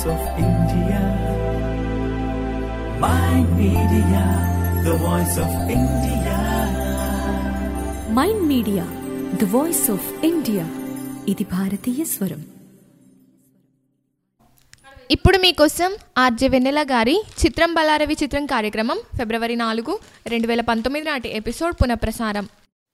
of India. Mind Media, the voice of India. Mind media the voice of India ఇది భారతీయ స్వరం ఇప్పుడు మీకోసం ఆర్జే వెన్నెల గారి చిత్రం బలారవి చిత్రం కార్యక్రమం ఫిబ్రవరి నాలుగు రెండు వేల పంతొమ్మిది నాటి ఎపిసోడ్ పునఃప్రసారం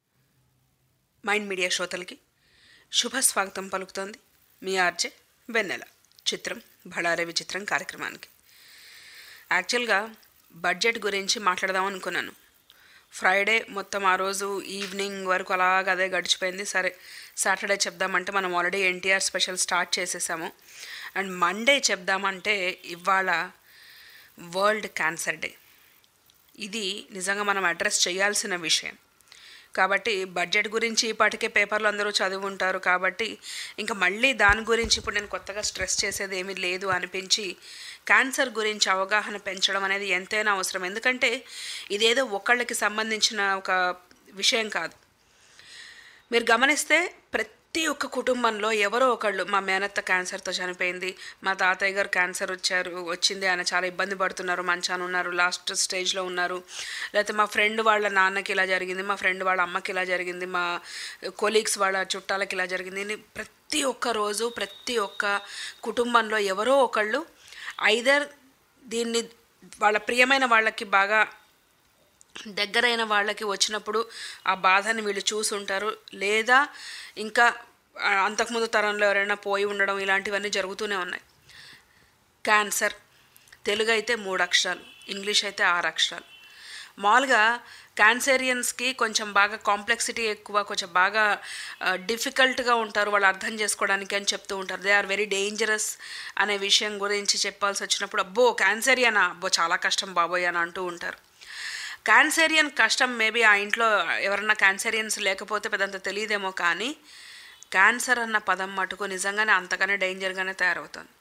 మైండ్ మీడియా శ్రోతలకి శుభ స్వాగతం పలుకుతోంది మీ ఆర్జే వెన్నెల చిత్రం బళారే విచిత్రం కార్యక్రమానికి యాక్చువల్గా బడ్జెట్ గురించి మాట్లాడదాం అనుకున్నాను ఫ్రైడే మొత్తం ఆ రోజు ఈవినింగ్ వరకు అలాగ అదే గడిచిపోయింది సరే సాటర్డే చెప్దామంటే మనం ఆల్రెడీ ఎన్టీఆర్ స్పెషల్ స్టార్ట్ చేసేసాము అండ్ మండే చెప్దామంటే ఇవాళ వరల్డ్ క్యాన్సర్ డే ఇది నిజంగా మనం అడ్రస్ చేయాల్సిన విషయం కాబట్టి బడ్జెట్ గురించి ఇప్పటికే పేపర్లు అందరూ చదివి ఉంటారు కాబట్టి ఇంకా మళ్ళీ దాని గురించి ఇప్పుడు నేను కొత్తగా స్ట్రెస్ చేసేది ఏమీ లేదు అనిపించి క్యాన్సర్ గురించి అవగాహన పెంచడం అనేది ఎంతైనా అవసరం ఎందుకంటే ఇదేదో ఒకళ్ళకి సంబంధించిన ఒక విషయం కాదు మీరు గమనిస్తే ప్రతి ఒక్క కుటుంబంలో ఎవరో ఒకళ్ళు మా మేనత్త క్యాన్సర్తో చనిపోయింది మా తాతయ్య గారు క్యాన్సర్ వచ్చారు వచ్చింది ఆయన చాలా ఇబ్బంది పడుతున్నారు మంచాన ఉన్నారు లాస్ట్ స్టేజ్లో ఉన్నారు లేకపోతే మా ఫ్రెండ్ వాళ్ళ నాన్నకి ఇలా జరిగింది మా ఫ్రెండ్ వాళ్ళ అమ్మకి ఇలా జరిగింది మా కొలీగ్స్ వాళ్ళ చుట్టాలకి ఇలా జరిగింది అని ప్రతి ఒక్క రోజు ప్రతి ఒక్క కుటుంబంలో ఎవరో ఒకళ్ళు ఐదర్ దీన్ని వాళ్ళ ప్రియమైన వాళ్ళకి బాగా దగ్గరైన వాళ్ళకి వచ్చినప్పుడు ఆ బాధని వీళ్ళు చూసుంటారు లేదా ఇంకా ఆ, అంతకుముందు తరంలో ఎవరైనా పోయి ఉండడం ఇలాంటివన్నీ జరుగుతూనే ఉన్నాయి క్యాన్సర్ తెలుగు అయితే మూడు అక్షరాలు ఇంగ్లీష్ అయితే ఆరు అక్షరాలు మామూలుగా క్యాన్సేరియన్స్కి కొంచెం బాగా కాంప్లెక్సిటీ ఎక్కువ కొంచెం బాగా డిఫికల్ట్గా ఉంటారు వాళ్ళు అర్థం చేసుకోవడానికి అని చెప్తూ ఉంటారు దే ఆర్ వెరీ డేంజరస్ అనే విషయం గురించి చెప్పాల్సి వచ్చినప్పుడు అబ్బో క్యాన్సేరియనా అబ్బో చాలా కష్టం బాబోయ్ అని అంటూ ఉంటారు క్యాన్సేరియన్ కష్టం మేబీ ఆ ఇంట్లో ఎవరన్నా క్యాన్సేరియన్స్ లేకపోతే పెద్దంత తెలియదేమో కానీ క్యాన్సర్ అన్న పదం మటుకు నిజంగానే అంతగానే డేంజర్గానే తయారవుతుంది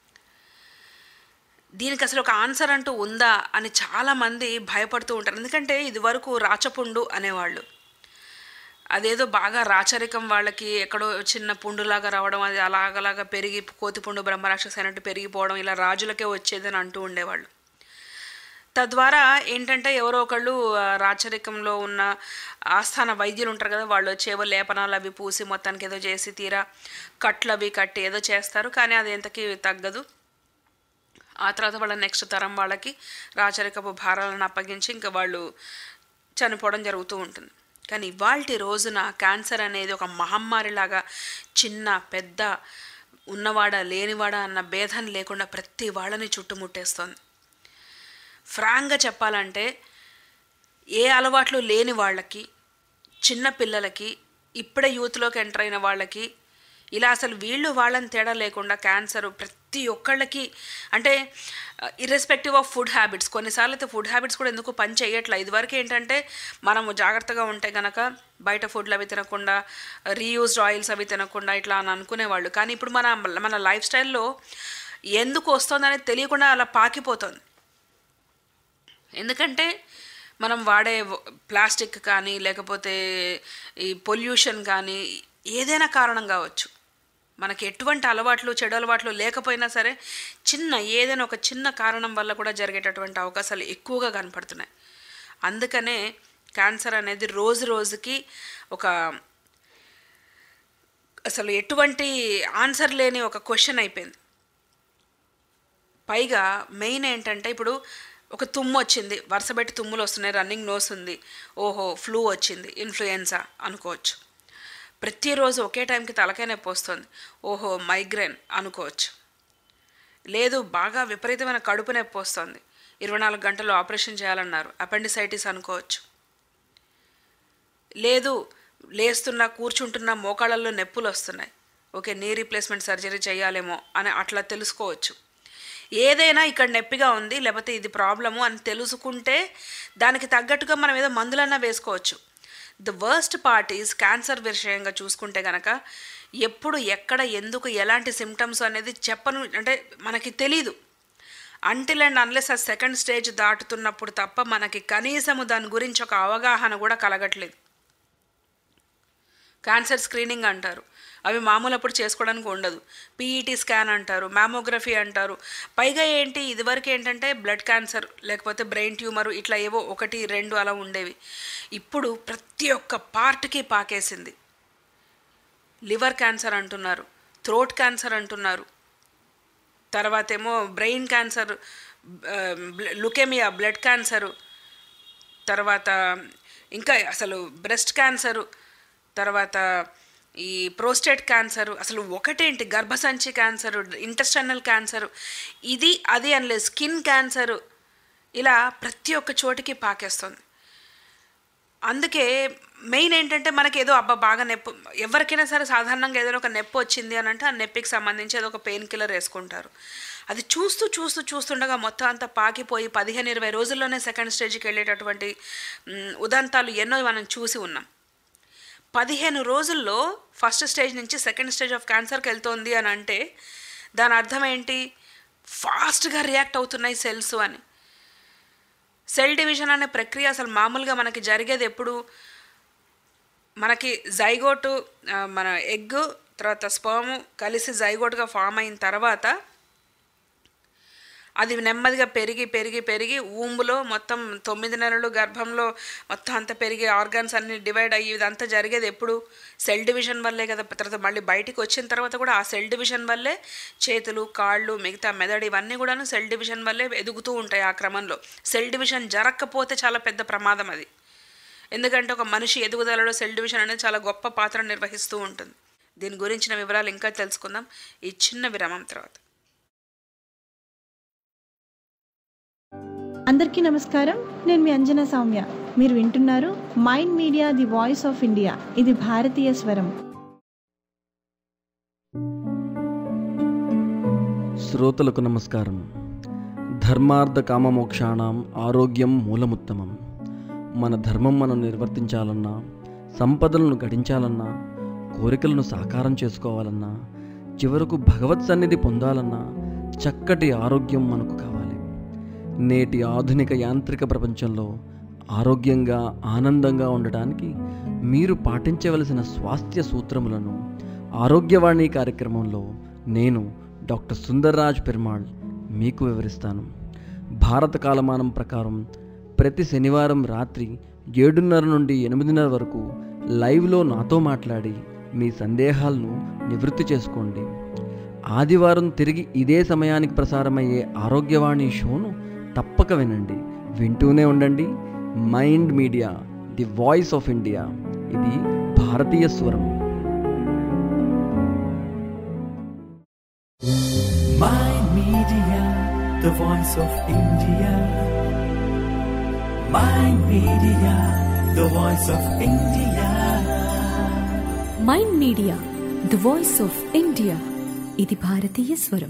దీనికి అసలు ఒక ఆన్సర్ అంటూ ఉందా అని చాలామంది భయపడుతూ ఉంటారు ఎందుకంటే ఇదివరకు రాచపుండు అనేవాళ్ళు అదేదో బాగా రాచరికం వాళ్ళకి ఎక్కడో చిన్న పుండులాగా రావడం అది అలాగలాగా పెరిగి కోతిపుండు బ్రహ్మరాక్షస్ అయినట్టు పెరిగిపోవడం ఇలా రాజులకే వచ్చేదని అంటూ ఉండేవాళ్ళు తద్వారా ఏంటంటే ఎవరో ఒకళ్ళు ఆ, రాచరికంలో ఉన్న ఆస్థాన వైద్యులు ఉంటారు కదా వాళ్ళు వచ్చేవో లేపనాలు అవి పూసి మొత్తానికి ఏదో చేసి తీరా కట్లు అవి కట్టి ఏదో చేస్తారు కానీ అది ఎంతకి తగ్గదు ఆ తర్వాత వాళ్ళ నెక్స్ట్ తరం వాళ్ళకి రాచరికపు భారాలను అప్పగించి ఇంకా వాళ్ళు చనిపోవడం జరుగుతూ ఉంటుంది కానీ ఇవాల్టి రోజున క్యాన్సర్ అనేది ఒక మహమ్మారిలాగా చిన్న పెద్ద ఉన్నవాడా లేనివాడా అన్న భేదం లేకుండా ప్రతి వాళ్ళని చుట్టుముట్టేస్తోంది ఫ్రాంక్గా చెప్పాలంటే ఏ అలవాట్లు లేని వాళ్ళకి చిన్న పిల్లలకి ఇప్పుడే యూత్లోకి ఎంటర్ అయిన వాళ్ళకి ఇలా అసలు వీళ్ళు వాళ్ళని తేడా లేకుండా క్యాన్సర్ ప్రతి ఒక్కళ్ళకి అంటే ఇర్రెస్పెక్టివ్ ఆఫ్ ఫుడ్ హ్యాబిట్స్ కొన్నిసార్లు అయితే ఫుడ్ హ్యాబిట్స్ కూడా ఎందుకు పని చేయట్లేదు ఇదివరకు ఏంటంటే మనము జాగ్రత్తగా ఉంటే కనుక బయట ఫుడ్లు అవి తినకుండా రీయూజ్డ్ ఆయిల్స్ అవి తినకుండా ఇట్లా అని అనుకునేవాళ్ళు కానీ ఇప్పుడు మన మన లైఫ్ స్టైల్లో ఎందుకు వస్తుందనేది తెలియకుండా అలా పాకిపోతుంది ఎందుకంటే మనం వాడే వ- ప్లాస్టిక్ కానీ లేకపోతే ఈ పొల్యూషన్ కానీ ఏదైనా కారణం కావచ్చు మనకి ఎటువంటి అలవాట్లు చెడు అలవాట్లు లేకపోయినా సరే చిన్న ఏదైనా ఒక చిన్న కారణం వల్ల కూడా జరిగేటటువంటి అవకాశాలు ఎక్కువగా కనపడుతున్నాయి అందుకనే క్యాన్సర్ అనేది రోజు రోజుకి ఒక అసలు ఎటువంటి ఆన్సర్ లేని ఒక క్వశ్చన్ అయిపోయింది పైగా మెయిన్ ఏంటంటే ఇప్పుడు ఒక తుమ్ము వచ్చింది వరుసపెట్టి తుమ్ములు వస్తున్నాయి రన్నింగ్ నోస్ ఉంది ఓహో ఫ్లూ వచ్చింది ఇన్ఫ్లుయెన్సా అనుకోవచ్చు ప్రతిరోజు ఒకే టైంకి తలకాయ నొప్పి వస్తుంది ఓహో మైగ్రేన్ అనుకోవచ్చు లేదు బాగా విపరీతమైన కడుపు నొప్పి వస్తుంది ఇరవై నాలుగు గంటలు ఆపరేషన్ చేయాలన్నారు అపెండిసైటిస్ అనుకోవచ్చు లేదు లేస్తున్నా కూర్చుంటున్నా మోకాళ్ళల్లో నొప్పులు వస్తున్నాయి ఓకే నీ రీప్లేస్మెంట్ సర్జరీ చేయాలేమో అని అట్లా తెలుసుకోవచ్చు ఏదైనా ఇక్కడ నొప్పిగా ఉంది లేకపోతే ఇది ప్రాబ్లము అని తెలుసుకుంటే దానికి తగ్గట్టుగా మనం ఏదో మందులన్నా వేసుకోవచ్చు the worst part is cancer విషయంగా చూసుకుంటే కనుక ఎప్పుడు ఎక్కడ ఎందుకు ఎలాంటి సిమ్టమ్స్ అనేది చెప్పను అంటే మనకి తెలీదు అంటిల్ అండ్ అన్లెస్ ఆ సెకండ్ స్టేజ్ దాటుతున్నప్పుడు తప్ప మనకి కనీసము దాని గురించి ఒక అవగాహన కూడా కలగట్లేదు క్యాన్సర్ స్క్రీనింగ్ అంటారు అవి మామూలు అప్పుడు చేసుకోవడానికి ఉండదు పీఈటీ స్కాన్ అంటారు మ్యామోగ్రఫీ అంటారు పైగా ఏంటి ఇదివరకు ఏంటంటే బ్లడ్ క్యాన్సర్ లేకపోతే బ్రెయిన్ ట్యూమర్ ఇట్లా ఏవో ఒకటి రెండు అలా ఉండేవి ఇప్పుడు ప్రతి ఒక్క పార్ట్కి పాకేసింది లివర్ క్యాన్సర్ అంటున్నారు థ్రోట్ క్యాన్సర్ అంటున్నారు తర్వాత ఏమో brain cancer leukaemia blood cancer తర్వాత ఇంకా అసలు బ్రెస్ట్ క్యాన్సరు తర్వాత ఈ ప్రోస్టేట్ క్యాన్సర్ అసలు ఒకటేంటి గర్భసంచి క్యాన్సర్ ఇంటెస్టైనల్ క్యాన్సర్ ఇది అది అనలేదు స్కిన్ క్యాన్సర్ ఇలా ప్రతి ఒక్క చోటికి పాకేస్తుంది అందుకే మెయిన్ ఏంటంటే మనకి ఏదో అబ్బా బాగా నొప్పి ఎవరికైనా సరే సాధారణంగా ఏదైనా ఒక నొప్పి వచ్చింది అని అంటే ఆ నొప్పికి సంబంధించి ఏదో ఒక పెయిన్ కిల్లర్ వేసుకుంటారు అది చూస్తూ చూస్తూ చూస్తుండగా మొత్తం అంతా పాకిపోయి పదిహేను ఇరవై రోజుల్లోనే సెకండ్ స్టేజ్కి వెళ్ళేటటువంటి మ్, ఉదంతాలు ఎన్నో మనం చూసి ఉన్నాం పదిహేను రోజుల్లో ఫస్ట్ స్టేజ్ నుంచి సెకండ్ స్టేజ్ ఆఫ్ క్యాన్సర్కి వెళ్తోంది అని అంటే దాని అర్థం ఏంటి ఫాస్ట్గా రియాక్ట్ అవుతున్నాయి సెల్స్ అని సెల్ డివిజన్ అనే ప్రక్రియ అసలు మామూలుగా మనకి జరిగేది ఎప్పుడు మనకి జైగోటు ఆ, మన ఎగ్ తర్వాత స్పర్మ్ కలిసి జైగోటుగా ఫామ్ అయిన తర్వాత అది నెమ్మదిగా పెరిగి పెరిగి పెరిగి ఊంబులో మొత్తం తొమ్మిది నెలలు గర్భంలో మొత్తం అంతా పెరిగి ఆర్గాన్స్ అన్ని డివైడ్ అయ్యి ఇదంతా జరిగేది ఎప్పుడు సెల్ డివిజన్ వల్లే కదా తర్వాత మళ్ళీ బయటికి వచ్చిన తర్వాత కూడా ఆ సెల్ డివిజన్ వల్లే చేతులు కాళ్ళు మిగతా మెదడు ఇవన్నీ కూడాను సెల్ డివిజన్ వల్లే ఎదుగుతూ ఉంటాయి ఆ క్రమంలో సెల్ డివిజన్ జరగకపోతే చాలా పెద్ద ప్రమాదం అది ఎందుకంటే ఒక మనిషి ఎదుగుదలలో సెల్ డివిజన్ అనేది చాలా గొప్ప పాత్ర నిర్వహిస్తూ ఉంటుంది దీని గురించిన వివరాలు ఇంకా తెలుసుకుందాం ఈ చిన్న విరామం తర్వాత అందరికీ నమస్కారం నేను మీ అంజనా సౌమ్య మీరు వింటున్నారు mind media the voice of India ఇది భారతీయ స్వరం శ్రోతలకు నమస్కారం ధర్మార్థ కామమోక్షాణం ఆరోగ్యం మూలముత్తమం మన ధర్మం మనం నిర్వర్తించాలన్నా సంపదలను గడించాలన్నా కోరికలను సాకారం చేసుకోవాలన్నా చివరకు భగవత్ సన్నిధి పొందాలన్నా చక్కటి ఆరోగ్యం మనకు కావాలి నేటి ఆధునిక యాంత్రిక ప్రపంచంలో ఆరోగ్యంగా ఆనందంగా ఉండటానికి మీరు పాటించవలసిన స్వాస్థ్య సూత్రములను ఆరోగ్యవాణి కార్యక్రమంలో నేను డాక్టర్ సుందర్రాజ్ పెరుమాళ్ మీకు వివరిస్తాను భారత కాలమానం ప్రకారం ప్రతి శనివారం రాత్రి ఏడున్నర నుండి ఎనిమిదిన్నర వరకు లైవ్లో నాతో మాట్లాడి మీ సందేహాలను నివృత్తి చేసుకోండి ఆదివారం తిరిగి ఇదే సమయానికి ప్రసారమయ్యే ఆరోగ్యవాణి షోను తప్పక వినండి వింటూనే ఉండండి mind media the voice of India ఇది భారతీయ స్వరం Mind Media, the voice of India. Mind Media, the voice of India. Mind media the voice of India ఇది భారతీయ స్వరం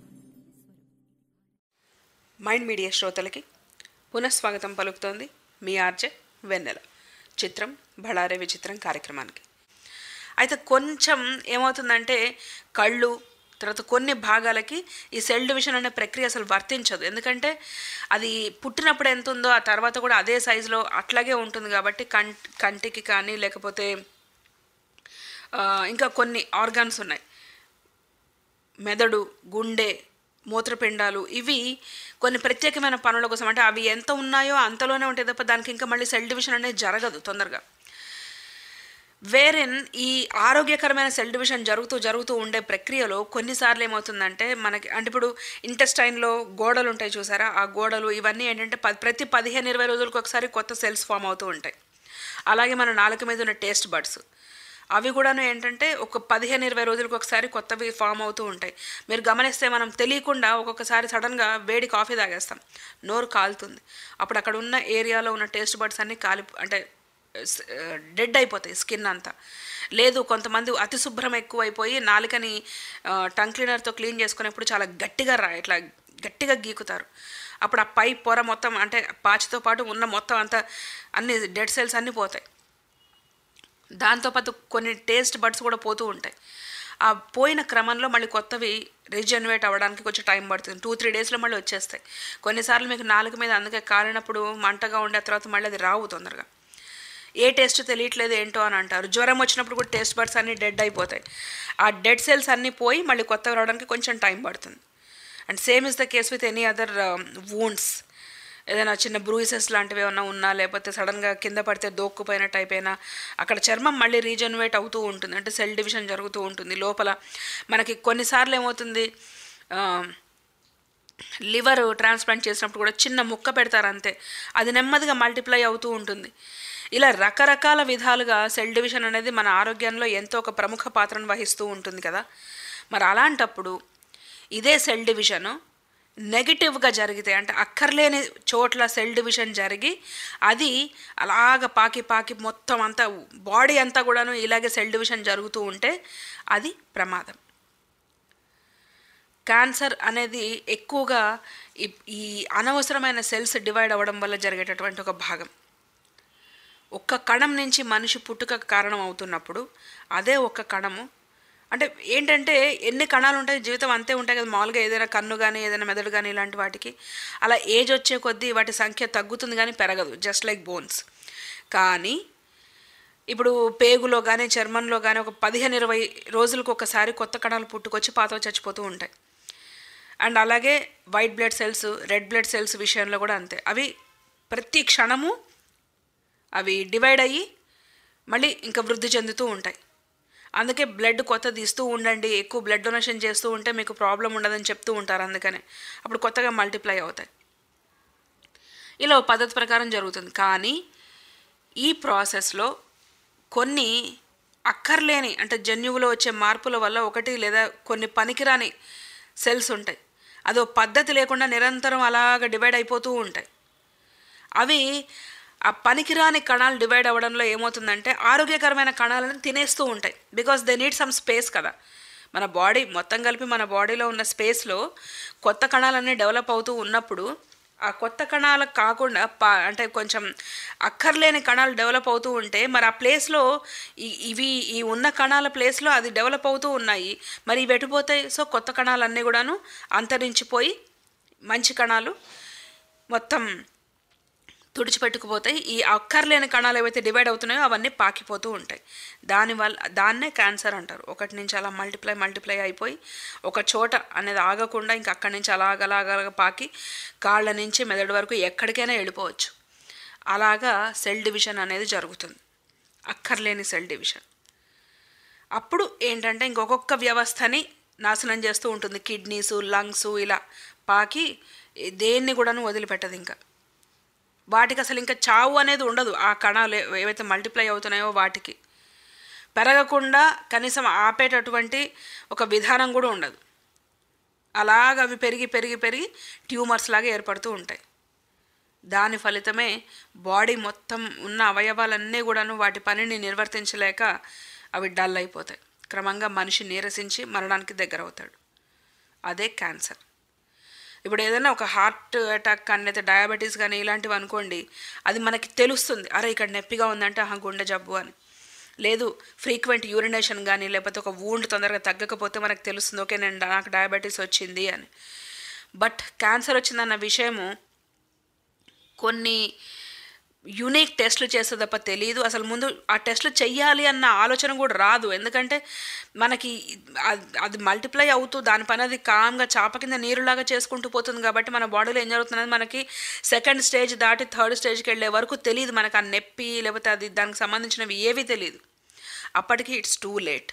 మైండ్ మీడియా శ్రోతలకి పునఃస్వాగతం పలుకుతోంది మీ ఆర్జే వెన్నెల చిత్రం బళారే విచిత్రం కార్యక్రమానికి అయితే కొంచెం ఏమవుతుందంటే కళ్ళు తర్వాత కొన్ని భాగాలకి ఈ సెల్ డివిజన్ అనే ప్రక్రియ అసలు వర్తించదు ఎందుకంటే అది పుట్టినప్పుడు ఎంత ఉందో ఆ తర్వాత కూడా అదే సైజులో అట్లాగే ఉంటుంది కాబట్టి కం కంటికి కానీ లేకపోతే ఆ, ఇంకా కొన్ని ఆర్గాన్స్ ఉన్నాయి మెదడు గుండె మూత్రపిండాలు ఇవి కొన్ని ప్రత్యేకమైన పనుల కోసం అంటే అవి ఎంత ఉన్నాయో అంతలోనే ఉంటాయి తప్ప దానికి ఇంకా మళ్ళీ సెల్ డివిజన్ అనేది జరగదు తొందరగా వేరెన్ ఈ ఆరోగ్యకరమైన సెల్ డివిజన్ జరుగుతూ జరుగుతూ ఉండే ప్రక్రియలో కొన్నిసార్లు ఏమవుతుందంటే మనకి అంటే ఇప్పుడు ఇంటెస్టైన్లో గోడలు ఉంటాయి చూసారా ఆ గోడలు ఇవన్నీ ఏంటంటే ప- ప్రతి పదిహేను ఇరవై రోజులకు ఒకసారి కొత్త సెల్స్ ఫామ్ అవుతూ ఉంటాయి అలాగే మన నాలుక మీద ఉన్న టేస్ట్ బడ్స్ అవి కూడాను ఏంటంటే ఒక పదిహేను ఇరవై రోజులకు ఒకసారి కొత్తవి ఫామ్ అవుతూ ఉంటాయి మీరు గమనిస్తే మనం తెలియకుండా ఒక్కొక్కసారి సడన్గా వేడి కాఫీ తాగేస్తాం నోరు కాలుతుంది అప్పుడు అక్కడ ఉన్న ఏరియాలో ఉన్న టేస్ట్ బడ్స్ అన్నీ కాలి అంటే డెడ్ అయిపోతాయి స్కిన్ అంతా లేదు కొంతమంది అతి శుభ్రం ఎక్కువైపోయి నాలుకని టంగ్ క్లీనర్తో క్లీన్ చేసుకునేప్పుడు చాలా గట్టిగా రా ఇట్లా గట్టిగా గీకుతారు అప్పుడు ఆ పై పొర మొత్తం అంటే పాచితో పాటు ఉన్న మొత్తం అంతా అన్ని డెడ్ సెల్స్ అన్నీ పోతాయి దాంతోపాటు కొన్ని టేస్ట్ బడ్స్ కూడా పోతూ ఉంటాయి ఆ పోయిన క్రమంలో మళ్ళీ కొత్తవి రీజనరేట్ అవ్వడానికి కొంచెం టైం పడుతుంది టూ త్రీ డేస్లో మళ్ళీ వచ్చేస్తాయి కొన్నిసార్లు మీకు నాలుగు మీద అందుకే కాలినప్పుడు మంటగా ఉండే తర్వాత మళ్ళీ అది రావు తొందరగా ఏ టేస్ట్ తెలియట్లేదు ఏంటో అని అంటారు జ్వరం వచ్చినప్పుడు కూడా టేస్ట్ బడ్స్ అన్నీ డెడ్ అయిపోతాయి ఆ డెడ్ సెల్స్ అన్నీ పోయి మళ్ళీ కొత్తగా రావడానికి కొంచెం టైం పడుతుంది and same is the case with any other wounds ఏదైనా చిన్న బ్రూయిసెస్ లాంటివి ఏమైనా ఉన్నా లేకపోతే సడన్గా కింద పడితే దోక్కుపోయినట్టు అయిపోయినా అక్కడ చర్మం మళ్ళీ రీజనరేట్ అవుతూ ఉంటుంది అంటే సెల్ డివిజన్ జరుగుతూ ఉంటుంది లోపల మనకి కొన్నిసార్లు ఏమవుతుంది లివర్ ట్రాన్స్ప్లాంట్ చేసినప్పుడు కూడా చిన్న ముక్క పెడతారు అంతే అది నెమ్మదిగా మల్టిప్లై అవుతూ ఉంటుంది ఇలా రకరకాల విధాలుగా సెల్ డివిజన్ అనేది మన ఆరోగ్యంలో ఎంతో ఒక ప్రముఖ పాత్రను వహిస్తూ ఉంటుంది కదా మరి అలాంటప్పుడు ఇదే సెల్ డివిజను నెగిటివ్గా జరిగితే అంటే అక్కర్లేని చోట్ల సెల్ డివిజన్ జరిగి అది అలాగ పాకి పాకి మొత్తం అంతా బాడీ అంతా కూడాను ఇలాగే సెల్ డివిజన్ జరుగుతూ ఉంటే అది ప్రమాదం క్యాన్సర్ అనేది ఎక్కువగా ఈ- ఈ అనవసరమైన సెల్స్ డివైడ్ అవ్వడం వల్ల జరిగేటటువంటి ఒక భాగం ఒక్క కణం నుంచి మనిషి పుట్టుక కారణం అవుతున్నప్పుడు అదే ఒక్క కణము అంటే ఏంటంటే ఎన్ని కణాలు ఉంటాయి జీవితం అంతే ఉంటాయి కదా మామూలుగా ఏదైనా కన్ను కానీ ఏదైనా మెదడు కానీ ఇలాంటి వాటికి అలా ఏజ్ వచ్చే కొద్దీ వాటి సంఖ్య తగ్గుతుంది కానీ పెరగదు జస్ట్ లైక్ బోన్స్ కానీ ఇప్పుడు పేగులో కానీ చర్మంలో కానీ ఒక పదిహేను ఇరవై రోజులకు ఒకసారి కొత్త కణాలు పుట్టుకొచ్చి పాతవి చచ్చిపోతూ ఉంటాయి అండ్ అలాగే white blood cells red blood cells విషయంలో కూడా అంతే అవి ప్రతి క్షణము అవి డివైడ్ అయ్యి మళ్ళీ ఇంకా వృద్ధి చెందుతూ ఉంటాయి అందుకే బ్లడ్ కొత్త తీస్తూ ఉండండి ఎక్కువ బ్లడ్ డొనేషన్ చేస్తూ ఉంటే మీకు ప్రాబ్లం ఉండదని చెప్తూ ఉంటారు అందుకనే అప్పుడు కొత్తగా మల్టిప్లై అవుతాయి ఇలా ఓ పద్ధతి ప్రకారం జరుగుతుంది కానీ ఈ ప్రాసెస్లో కొన్ని అక్కర్లేని అంటే జన్యువులో వచ్చే మార్పుల వల్ల ఒకటి లేదా కొన్ని పనికిరాని సెల్స్ ఉంటాయి అదో పద్ధతి లేకుండా నిరంతరం అలాగ డివైడ్ అయిపోతూ ఉంటాయి అవి ఆ పనికిరాని కణాలు డివైడ్ అవ్వడంలో ఏమవుతుందంటే ఆరోగ్యకరమైన కణాలను తినేస్తూ ఉంటాయి because they need some space కదా మన బాడీ మొత్తం కలిపి మన బాడీలో ఉన్న స్పేస్లో కొత్త కణాలన్నీ డెవలప్ అవుతూ ఉన్నప్పుడు ఆ కొత్త కణాలు కాకుండా పా అంటే కొంచెం అక్కర్లేని కణాలు డెవలప్ అవుతూ ఉంటే మరి ఆ ప్లేస్లో ఈ ఇవి ఈ ఉన్న కణాల ప్లేస్లో అది డెవలప్ అవుతూ ఉన్నాయి మరి ఇవి ఎటుపోతాయి సో కొత్త కణాలన్నీ కూడాను అంతరించిపోయి మంచి కణాలు మొత్తం తుడిచిపెట్టుకుపోతాయి ఈ అక్కర్లేని కణాలు ఏవైతే డివైడ్ అవుతున్నాయో అవన్నీ పాకిపోతూ ఉంటాయి దానివల్ల దాన్నే క్యాన్సర్ అంటారు ఒకటి నుంచి అలా మల్టిప్లై మల్టిప్లై అయిపోయి ఒక చోట అనేది ఆగకుండా ఇంకా అక్కడి నుంచి అలాగలాగలాగా పాకి కాళ్ళ నుంచి మెదడు వరకు ఎక్కడికైనా వెళ్ళిపోవచ్చు అలాగా సెల్ డివిజన్ అనేది జరుగుతుంది అక్కర్లేని సెల్ డివిజన్ అప్పుడు ఏంటంటే ఇంకొకొక్క వ్యవస్థని నాశనం చేస్తూ ఉంటుంది కిడ్నీసు లంగ్స్ ఇలా పాకి దేన్ని కూడాను వదిలిపెట్టదు ఇంకా వాటికి అసలు ఇంకా చావు అనేది ఉండదు ఆ కణాలు ఏ- ఏవైతే మల్టిప్లై అవుతున్నాయో వాటికి పెరగకుండా కనీసం ఆపేటటువంటి ఒక విధానం కూడా ఉండదు అలాగ అవి పెరిగి పెరిగి పెరిగి ట్యూమర్స్ లాగా ఏర్పడుతూ ఉంటాయి దాని ఫలితమే బాడీ మొత్తం ఉన్న అవయవాలన్నీ కూడాను వాటి పనిని నిర్వర్తించలేక అవి డల్ అయిపోతాయి క్రమంగా మనిషి నీరసించి మరణానికి దగ్గర అవుతాడు అదే క్యాన్సర్ ఇప్పుడు ఏదైనా ఒక హార్ట్ అటాక్ కానీ లేదా డయాబెటీస్ కానీ ఇలాంటివి అనుకోండి అది మనకి తెలుస్తుంది అరే ఇక్కడ నొప్పిగా ఉందంటే ఆహా గుండె జబ్బు అని లేదు ఫ్రీక్వెంట్ యూరినేషన్ కానీ లేకపోతే ఒక వూండ్ తొందరగా తగ్గకపోతే మనకు తెలుస్తుంది ఓకే నేను నాకు డయాబెటీస్ వచ్చింది అని బట్ క్యాన్సర్ వచ్చిందన్న విషయము కొన్ని యునిక్ టెస్ట్లు చేస్తే తప్ప తెలియదు అసలు ముందు ఆ టెస్ట్లు చెయ్యాలి అన్న ఆలోచన కూడా రాదు ఎందుకంటే మనకి అద్- అది మల్టిప్లై అవుతూ దాని పని అది కామ్గా చాప కింద నీరులాగా చేసుకుంటూ పోతుంది కాబట్టి మన బాడీలో ఏం జరుగుతున్నది మనకి సెకండ్ స్టేజ్ దాటి థర్డ్ స్టేజ్కి వెళ్ళే వరకు తెలియదు మనకు ఆ నొప్పి లేకపోతే అది దానికి సంబంధించినవి ఏవి తెలియదు అప్పటికి ఇట్స్ టూ లేట్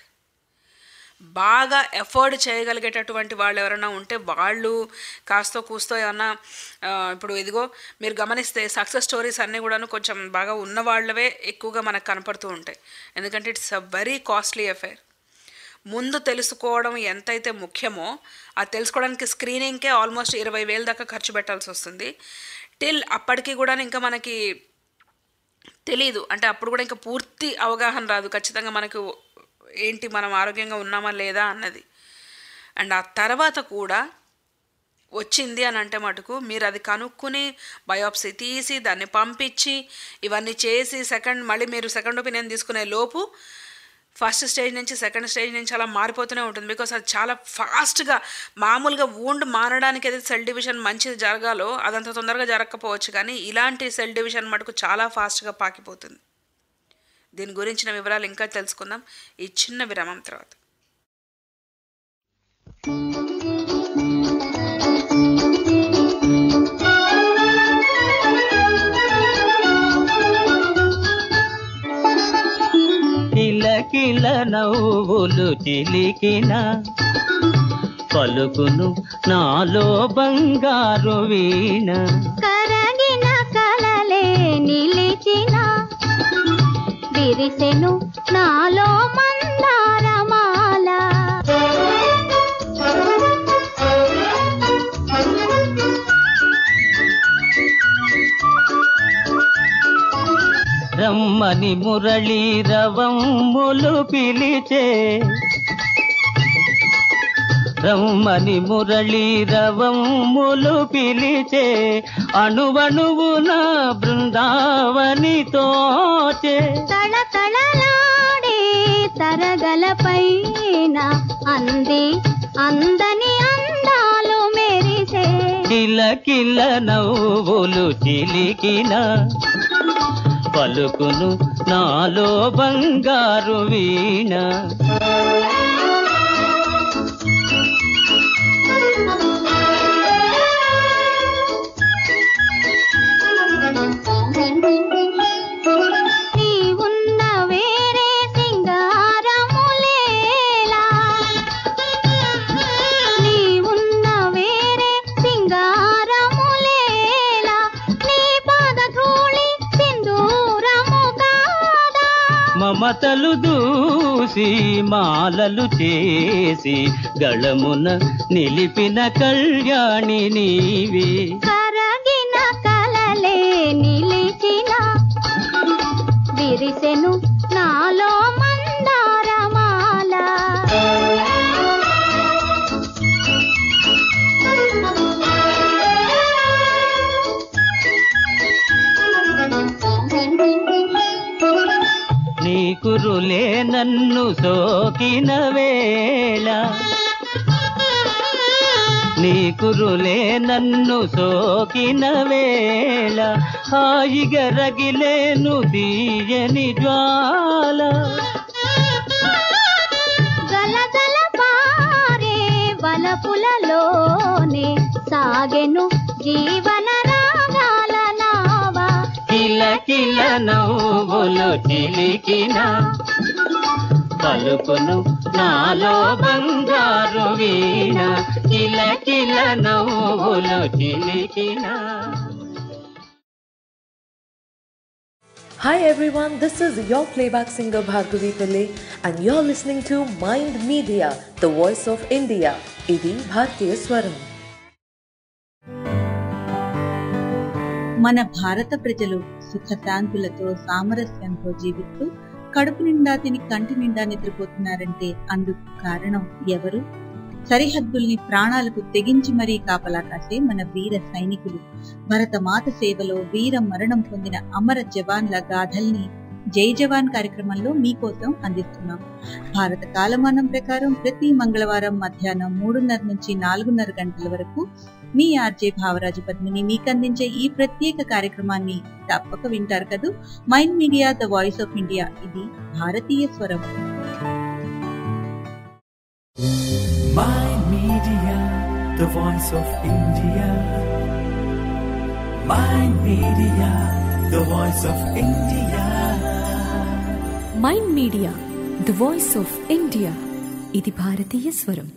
బాగా ఎఫోర్డ్ చేయగలిగేటటువంటి వాళ్ళు ఎవరైనా ఉంటే వాళ్ళు కాస్తో కూస్తో ఏమన్నా ఆ, ఇప్పుడు ఇదిగో మీరు గమనిస్తే సక్సెస్ స్టోరీస్ అన్నీ కూడాను కొంచెం బాగా ఉన్న వాళ్ళవే ఎక్కువగా మనకు కనపడుతూ ఉంటాయి ఎందుకంటే it's a very costly affair ముందు తెలుసుకోవడం ఎంతైతే ముఖ్యమో ఆ తెలుసుకోవడానికి స్క్రీనింగ్కే ఆల్మోస్ట్ ఇరవై వేల దాకా ఖర్చు పెట్టాల్సి వస్తుంది టిల్ అప్పటికి కూడా ఇంకా మనకి తెలీదు అంటే అప్పుడు కూడా ఇంకా పూర్తి అవగాహన రాదు ఖచ్చితంగా మనకు ఏంటి మనం ఆరోగ్యంగా ఉన్నామా లేదా అన్నది అండ్ ఆ తర్వాత కూడా వచ్చింది అని అంటే మటుకు మీరు అది కనుక్కుని బయోప్సీ తీసి దాన్ని పంపించి ఇవన్నీ చేసి సెకండ్ మళ్ళీ మీరు సెకండ్ ఒపీనియన్ తీసుకునే లోపు ఫస్ట్ స్టేజ్ నుంచి సెకండ్ స్టేజ్ నుంచి అలా మారిపోతూనే ఉంటుంది బికాస్ అది చాలా ఫాస్ట్గా మామూలుగా వూండ్ మారడానికి ఏదైతే సెల్ డివిజన్ మంచిది జరగాలో అదంత తొందరగా జరగకపోవచ్చు కానీ ఇలాంటి సెల్ డివిజన్ మటుకు చాలా ఫాస్ట్గా పాకిపోతుంది దీని గురించిన వివరాలు ఇంకా తెలుసుకుందాం ఈ చిన్న విరామం తర్వాత కిలకిల నవ్వులు చిలికిన పలుకును నాలో బంగారు వీణ కరగిన కలలే నిలిచిన విరిసెను నాలో మందారమాల రమ్మని మురళీ రవమ్ములు పిలిచే రమ్మని మురళీ రవమ్ములు పిలిచే అణువణువున బృందావని తోచే తళతళలాడే తరగల పైన అంది అందని అందాలు మెరిసే కిలకిల నవ్వులు చిలికిన పలుకును నాలో బంగారు వీణ నీ ఉన్న వేరే సింగారములేలా నీ ఉన్న వేరే సింగారములేలా నీ పాదధూళి సింధూరము కాదా మమతలు దూసి మాలలు చేసి గళమున నిలిపిన కళ్యాణి నీవే కరగిన కలలే నిలిచిన విరిసెను నాలో మందారమాల నీ కురులే నన్ను సోకిన వేళ నీ కురులే నన్ను సోకిన వేళ హాయిగా రగిలేను తీయని జ్వాల గలగల పారే వలపులలోనే సాగెను జీవన రాగాల నావా కిల కిల నవ్వులు చిలికిన పలుకును నాలో బంగారు వీణ కిల కిల నవ్వులు చిలికిన Hi everyone, this is your playback singer Bhargavi Pillai and you're listening to Mind Media, the voice of India. Idi Bhartiya Swaram. మన భారత ప్రజలు సుఖశాంతులతో సామరస్యంతో జీవిస్తూ కడుపు నిండా తిని కంటి నిండా నిద్రపోతున్నారంటే అందుకు కారణం ఎవరు సరిహద్దుల్ని ప్రాణాలకు తెగించి మరీ కాపలా కాసే మన వీర సైనికులు భరతమాత సేవలో వీర మరణం పొందిన అమర జవాన్ల గాథల్ని జై జవాన్ కార్యక్రమంలో మీకోసం అందిస్తున్నాం భారత కాలమానం ప్రకారం ప్రతి మంగళవారం మధ్యాహ్నం మూడున్నర నుంచి నాలుగున్నర గంటల వరకు మీ ఆర్జే భావరాజు పద్మిని మీకు అందించే ఈ ప్రత్యేక కార్యక్రమాన్ని తప్పక వింటారు కదూ mind media the voice of India ఇది భారతీయ స్వరం Mind Media, the voice of India. Mind Media, the voice of India. Mind media the voice of India ఇది భారతీయ స్వరం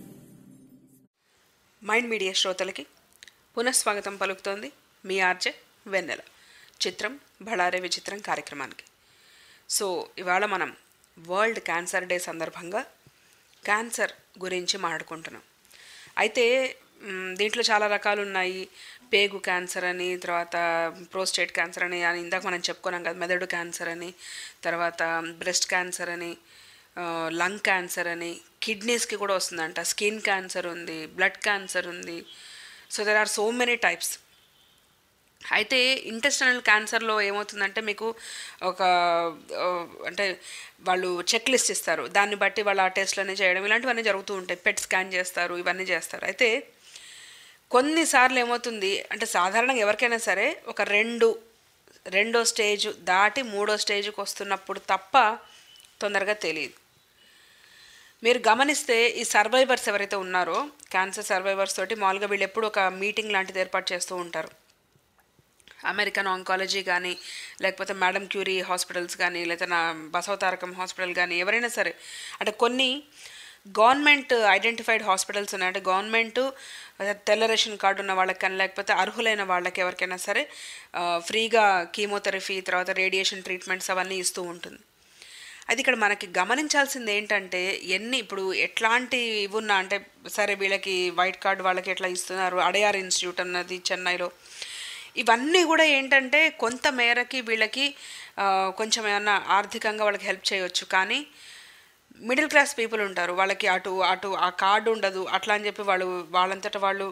మైండ్ మీడియా శ్రోతలకి పునఃస్వాగతం పలుకుతోంది మీ ఆర్జే వెన్నెల చిత్రం బళారే విచిత్రం కార్యక్రమానికి సో ఇవాళ మనం వరల్డ్ క్యాన్సర్ డే సందర్భంగా క్యాన్సర్ గురించి మాట్లాడుకుంటున్నాం అయితే మ్, దీంట్లో చాలా రకాలు ఉన్నాయి పేగు క్యాన్సర్ అని తర్వాత ప్రోస్టేట్ క్యాన్సర్ అని అని ఇందాక మనం చెప్పుకున్నాం కదా మెదడు క్యాన్సర్ అని తర్వాత బ్రెస్ట్ క్యాన్సర్ అని ఆ, లంగ్ క్యాన్సర్ అని కిడ్నీస్కి కూడా వస్తుందంట స్కిన్ క్యాన్సర్ ఉంది బ్లడ్ క్యాన్సర్ ఉంది so there are so many types అయితే ఇంటెస్టనల్ క్యాన్సర్లో ఏమవుతుందంటే మీకు ఒక ఆ, అంటే వాళ్ళు చెక్ లిస్ట్ ఇస్తారు దాన్ని బట్టి వాళ్ళు ఆ టెస్ట్లన్నీ చేయడం ఇలాంటివన్నీ జరుగుతూ ఉంటాయి పెట్ స్కాన్ చేస్తారు ఇవన్నీ చేస్తారు అయితే కొన్నిసార్లు ఏమవుతుంది అంటే సాధారణంగా ఎవరికైనా సరే ఒక రెండు రెండో స్టేజ్ దాటి మూడో స్టేజ్కి వస్తున్నప్పుడు తప్ప తొందరగా తెలియదు మీరు గమనిస్తే ఈ సర్వైవర్స్ ఎవరైతే ఉన్నారో క్యాన్సర్ సర్వైవర్స్ తోటి మామూలుగా వీళ్ళు ఎప్పుడు ఒక మీటింగ్ లాంటిది ఏర్పాటు చేస్తూ ఉంటారు అమెరికన్ ఆంకాలజీ కానీ లేకపోతే మేడం క్యూరీ హాస్పిటల్స్ కానీ లేదా నా బసవతారకం హాస్పిటల్ కానీ ఎవరైనా సరే అంటే కొన్ని గవర్నమెంట్ ఐడెంటిఫైడ్ హాస్పిటల్స్ ఉన్నాయి అంటే గవర్నమెంట్ తెల్ల రేషన్ కార్డు ఉన్న వాళ్ళకి కానీ లేకపోతే అర్హులైన వాళ్ళకి ఎవరికైనా సరే ఆ, ఫ్రీగా కీమోథెరపీ తర్వాత రేడియేషన్ ట్రీట్మెంట్స్ అవన్నీ ఇస్తూ ఉంటుంది అది ఇక్కడ మనకి గమనించాల్సింది ఏంటంటే ఎన్ని ఇప్పుడు ఎట్లాంటి ఇవి ఉన్నా అంటే సరే వీళ్ళకి వైట్ కార్డ్ వాళ్ళకి ఎట్లా ఇస్తున్నారు అడయార్ ఇన్స్టిట్యూట్ అన్నది చెన్నైలో ఇవన్నీ కూడా ఏంటంటే కొంత మేరకి వీళ్ళకి ఆ, కొంచెం ఏమన్నా ఆర్థికంగా వాళ్ళకి హెల్ప్ చేయవచ్చు కానీ మిడిల్ క్లాస్ పీపుల్ ఉంటారు వాళ్ళకి అటు అటు ఆ కార్డు ఉండదు అట్లా అని చెప్పి వాళ్ళు వాళ్ళంతట వాళ్ళు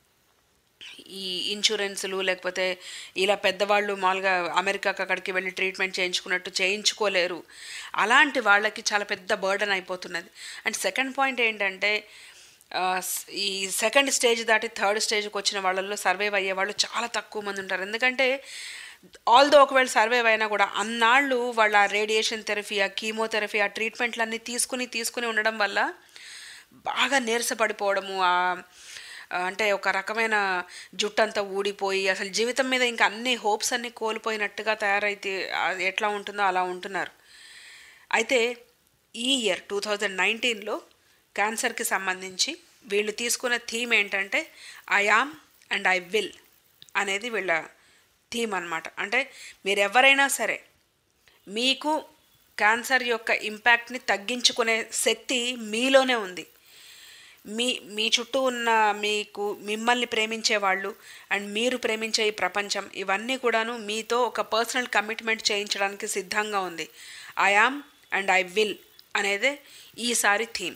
ఈ ఇన్సూరెన్సులు లేకపోతే ఇలా పెద్దవాళ్ళు మామూలుగా అమెరికాకి అక్కడికి వెళ్ళి ట్రీట్మెంట్ చేయించుకున్నట్టు చేయించుకోలేరు అలాంటి వాళ్ళకి చాలా పెద్ద బర్డన్ అయిపోతున్నది అండ్ సెకండ్ పాయింట్ ఏంటంటే ఆ, స్- ఈ సెకండ్ స్టేజ్ దాటి థర్డ్ స్టేజ్కి వచ్చిన వాళ్ళల్లో సర్వైవ్ అయ్యే వాళ్ళు చాలా తక్కువ మంది ఉంటారు ఎందుకంటే ఆల్దో ఒకవేళ సర్వైవ్ అయినా కూడా అన్నాళ్ళు వాళ్ళ రేడియేషన్ థెరపీ ఆ కీమోథెరపీ ఆ ట్రీట్మెంట్లన్నీ తీసుకుని తీసుకుని ఉండడం వల్ల బాగా నీరసపడిపోవడము ఆ ఆ, అంటే ఒక రకమైన జుట్టు అంతా ఊడిపోయి అసలు జీవితం మీద ఇంకా అన్ని హోప్స్ అన్నీ కోల్పోయినట్టుగా తయారైతే ఆ, ఎట్లా ఉంటుందో అలా ఉంటున్నారు అయితే ఈ ఇయర్ టూ థౌజండ్ నైన్టీన్లో క్యాన్సర్కి సంబంధించి వీళ్ళు తీసుకున్న థీమ్ ఏంటంటే I am and I will అనేది వీళ్ళ థీమ్ అన్నమాట అంటే మీరు ఎవరైనా సరే మీకు క్యాన్సర్ యొక్క ఇంపాక్ట్ని తగ్గించుకునే శక్తి మీలోనే ఉంది మీ మీ చుట్టూ ఉన్న మీకు మిమ్మల్ని ప్రేమించే వాళ్ళు అండ్ మీరు ప్రేమించే ఈ ప్రపంచం ఇవన్నీ కూడాను మీతో ఒక పర్సనల్ కమిట్మెంట్ చేయించడానికి సిద్ధంగా ఉంది I am and I will అనేదే ఈసారి థీమ్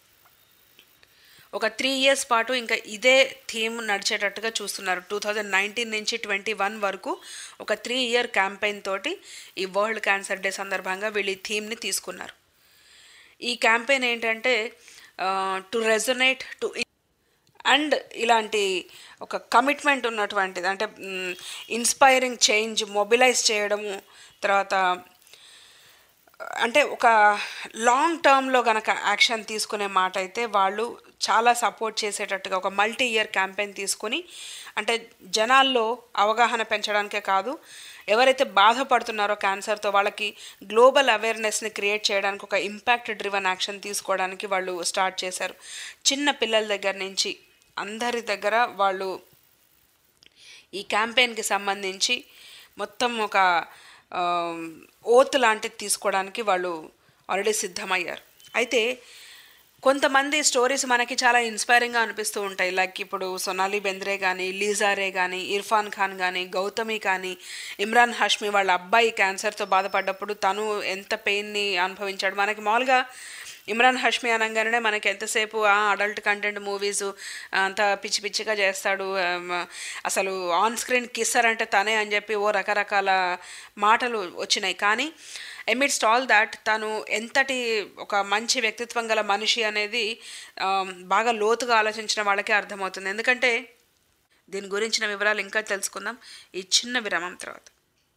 ఒక త్రీ ఇయర్స్ పాటు ఇంకా ఇదే థీమ్ నడిచేటట్టుగా చూస్తున్నారు టూ థౌజండ్ నైన్టీన్ నుంచి ట్వంటీ వన్ వరకు ఒక త్రీ ఇయర్ క్యాంపెయిన్ తోటి ఈ వరల్డ్ క్యాన్సర్ డే సందర్భంగా వీళ్ళు ఈ థీమ్ని తీసుకున్నారు ఈ క్యాంపెయిన్ ఏంటంటే టు రెజొనేట్ టు అండ్ ఇలాంటి ఒక కమిట్మెంట్ ఉన్నటువంటిది అంటే ఇన్స్పైరింగ్ చేంజ్ మొబిలైజ్ చేయడము తర్వాత అంటే ఒక లాంగ్ టర్మ్లో గనక యాక్షన్ తీసుకునే మాట అయితే వాళ్ళు చాలా సపోర్ట్ చేసేటట్టుగా ఒక మల్టీ ఇయర్ క్యాంపెయిన్ తీసుకుని అంటే జనాల్లో అవగాహన పెంచడానికే కాదు ఎవరైతే బాధపడుతున్నారో క్యాన్సర్తో వాళ్ళకి గ్లోబల్ అవేర్నెస్ని క్రియేట్ చేయడానికి ఒక ఇంపాక్ట్ డ్రివన్ యాక్షన్ తీసుకోవడానికి వాళ్ళు స్టార్ట్ చేశారు చిన్న పిల్లల దగ్గర నుంచి అందరి దగ్గర వాళ్ళు ఈ క్యాంపెయిన్కి సంబంధించి మొత్తం ఒక ఓత్ లాంటిది తీసుకోవడానికి వాళ్ళు ఆల్రెడీ సిద్ధమయ్యారు అయితే కొంతమంది స్టోరీస్ మనకి చాలా ఇన్స్పైరింగ్గా అనిపిస్తూ ఉంటాయి లైక్ ఇప్పుడు సొనాలి బెంద్రే కానీ లీజారే కానీ ఇర్ఫాన్ ఖాన్ కానీ గౌతమి కానీ ఇమ్రాన్ హష్మి వాళ్ళ అబ్బాయి క్యాన్సర్తో బాధపడ్డప్పుడు తను ఎంత పెయిన్ని అనుభవించాడు మనకి మామూలుగా ఇమ్రాన్ హష్మి అనగానే మనకి ఎంతసేపు అడల్ట్ కంటెంట్ మూవీస్ అంత పిచ్చి పిచ్చిగా చేస్తాడు ఆమ్, అసలు ఆన్ స్క్రీన్ కిస్సర్ అంటే తనే అని చెప్పి ఓ రకరకాల మాటలు వచ్చినాయి కానీ ఎమిడ్స్ట్ ఆల్ దాట్ తను ఎంతటి ఒక మంచి వ్యక్తిత్వం గల మనిషి అనేది ఆమ్, బాగా లోతుగా ఆలోచించిన వాళ్ళకే అర్థమవుతుంది ఎందుకంటే దీని గురించిన వివరాలు ఇంకా తెలుసుకుందాం ఈ చిన్న విరామం తర్వాత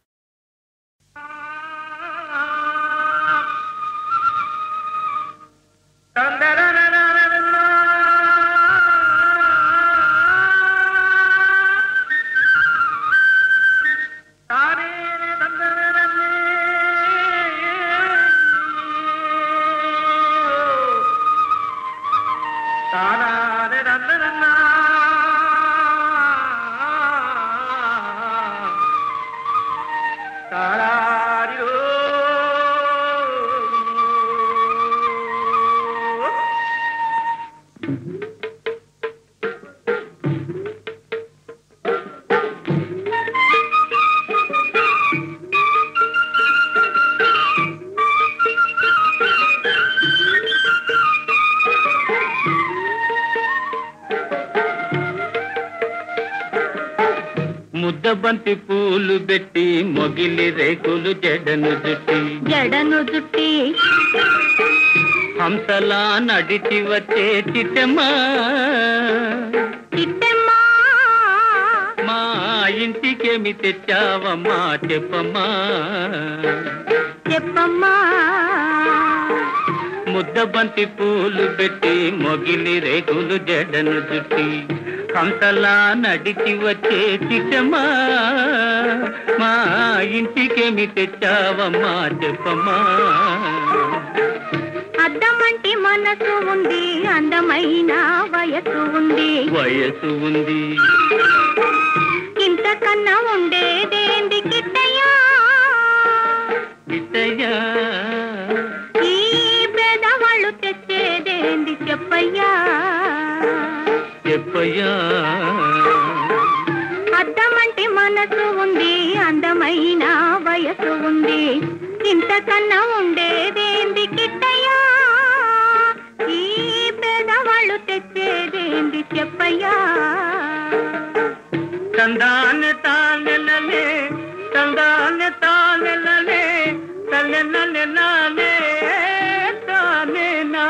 ముద్దబంతి పూలు పెట్టి మొగిలి రేకులు జడను జుట్టి జడను జుట్టి హంసలా నడిచి వచ్చే చిట్టమ్మా చిట్టమ్మా మా ఇంటికేమి తెచ్చావమ్మా చెప్పమ్మా చెప్పమ్మా ముద్దబంతి పూలు పెట్టి మొగిలి రేకులు జడను చుట్టి కంతలా నడిచి వచ్చే చిట్టమ్మా మా ఇంటికేమి తెచ్చావమ్మా చెప్పమ్మా అద్దమంటి మనసు ఉంది అందమైన వయసు ఉంది వయసు ఉంది ఇంతకన్నా ఉండేదేంది కిట్టయ్యా ఇట్టయ్యా ఈ పేదవాళ్ళు తెచ్చేదేంది చెప్పయ్యా చెప్పయ్యా అద్దమంటి మనసు ఉంది అందమైన వయసు ఉంది ఇంతకన్నా ఉండేదేంది కిట్టయ్యా ఈ పేదవాళ్ళు తెచ్చేదేంది చెప్పయ్యా తందాన తానెలలే తందాన తానెలలే తల్లెనలే నానే తానే నా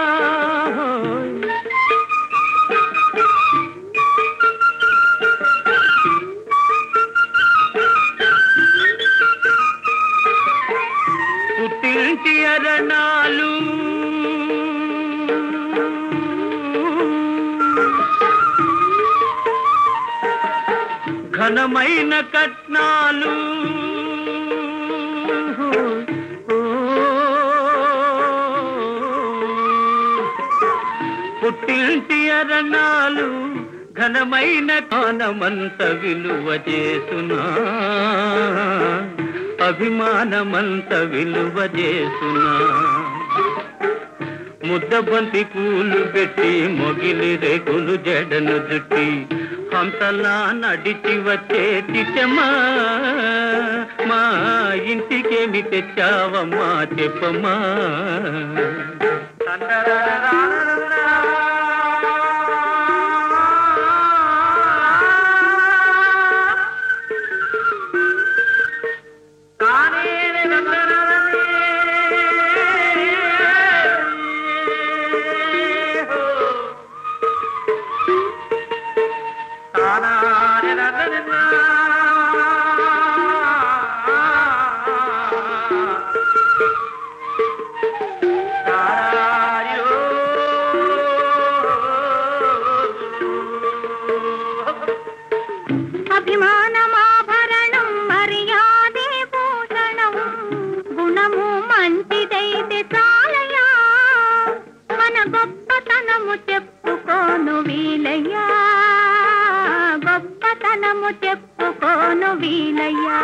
పుట్టింటి అరణాలు ఘనమైన కట్నాలు పుట్టింటి అరణాలు ఘనమైన కానమంత విలువ చేసునా అభిమానమంత విలువ చేసునా ముద్దబంతి పూలు పెట్టి మొగిలి రేకులు జడను జుట్టి హంసలా నడిచి వచ్చే చిట్టమ్మా మా ఇంటికేమి తెచ్చావమ్మా చెప్పమ్మా అభిమానమాభరణం మర్యాదే భూషణం గుణము మంచిదైతే చాలయ్యా మన గొప్పతనము చెప్పుకోను వీలయ్యా గొప్పతనము చెప్పుకోను వీలయ్యా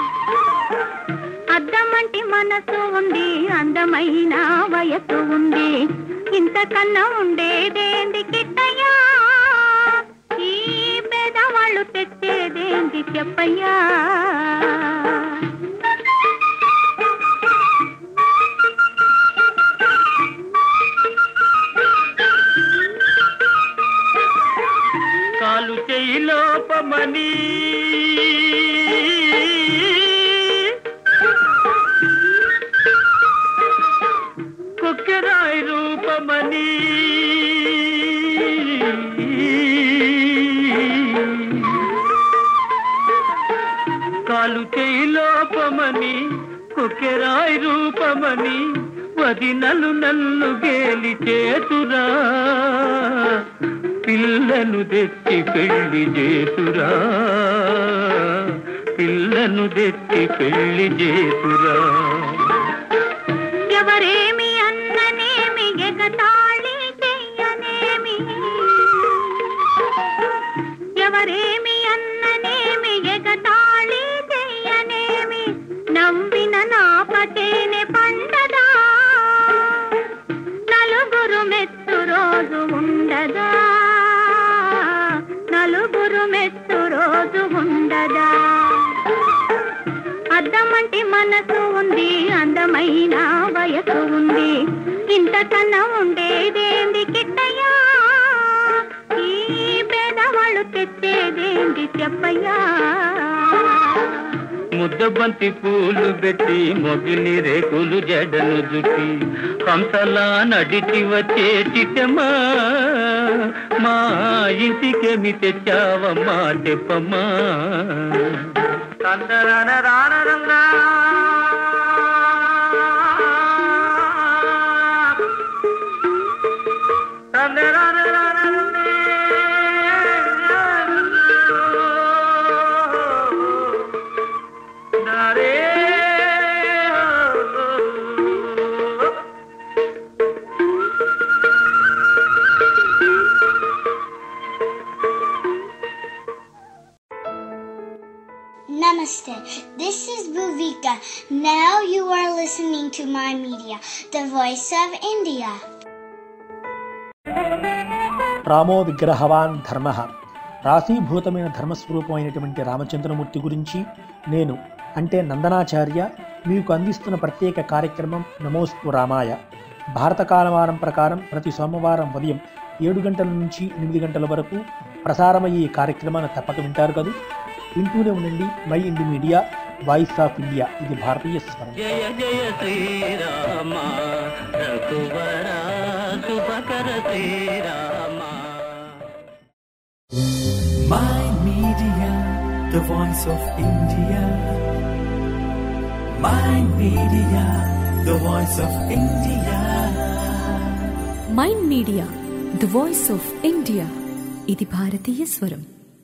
అద్దమంటి మనసు ఉంది అందమైన వయసు ఉంది ఇంతకన్నా ఉండేదేంది కిట్టయ్యా ఈ పేదవాళ్ళు తెచ్చేదేంది చెప్పయ్యా కాలు చెయ్యి లోపమని కుక్కెరాయి రూపమని కాలు చేయి లోపమని కుక్కెరాయి రూపమని వదినలు నన్ను గేలి చేతురా పిల్లను తెచ్చి పెళ్లి చేతురా పిల్లను తెచ్చి పెళ్లి చేతురా ఎవరేమి అన్ననేమి ఎగతాళి చెయ్యనేమి ఎవరేమి అన్ననేమి ఎగతాళి చెయ్యనేమి నవ్విన నాపటేనే పండదా నలుగురు మెత్తు రోజు ఉండదా నలుగురు మెత్తు రోజు ఉండదా అద్దమంటి మనసు ఉంది అందమైన వయసు ఉంది ఇంతకన్నా ఉండేదేంది కిట్టయ్యా ఈ పేదవాళ్ళు తెచ్చేదేంది చెప్పయ్యా ముద్దబంతి పూలు పెట్టి మొగిలి రేకులు జడను జుట్టి హంసలా నడిచి వచ్చే చిట్టమ్మా మా ఇంటికేమి తెచ్చావమ్మా చెప్పమ్మా తందరన రానరంగా Namaste. This is Bhuvika. Now you are listening to my media, the voice of India. రామో విగ్రహవాన్ ధర్మ రాశీభూతమైన ధర్మస్వరూపమైనటువంటి రామచంద్రమూర్తి గురించి నేను అంటే నందనాచార్య మీకు అందిస్తున్న ప్రత్యేక కార్యక్రమం నమోస్తు రామాయ భారత కాలమానం ప్రకారం ప్రతి సోమవారం ఉదయం ఏడు గంటల నుంచి ఎనిమిది గంటల వరకు ప్రసారమయ్యే ఈ కార్యక్రమాన్ని తప్పక వింటారు కదా వింటూనే ఉండండి mind media voice of India ఇది భారతీయ స్వరం జయ జయ శ్రీరామ రఘువర శుభకర Sri Rama My Media, the voice of India. My Media, the voice of India. Mind media the voice of India ఇది భారతీయ స్వరం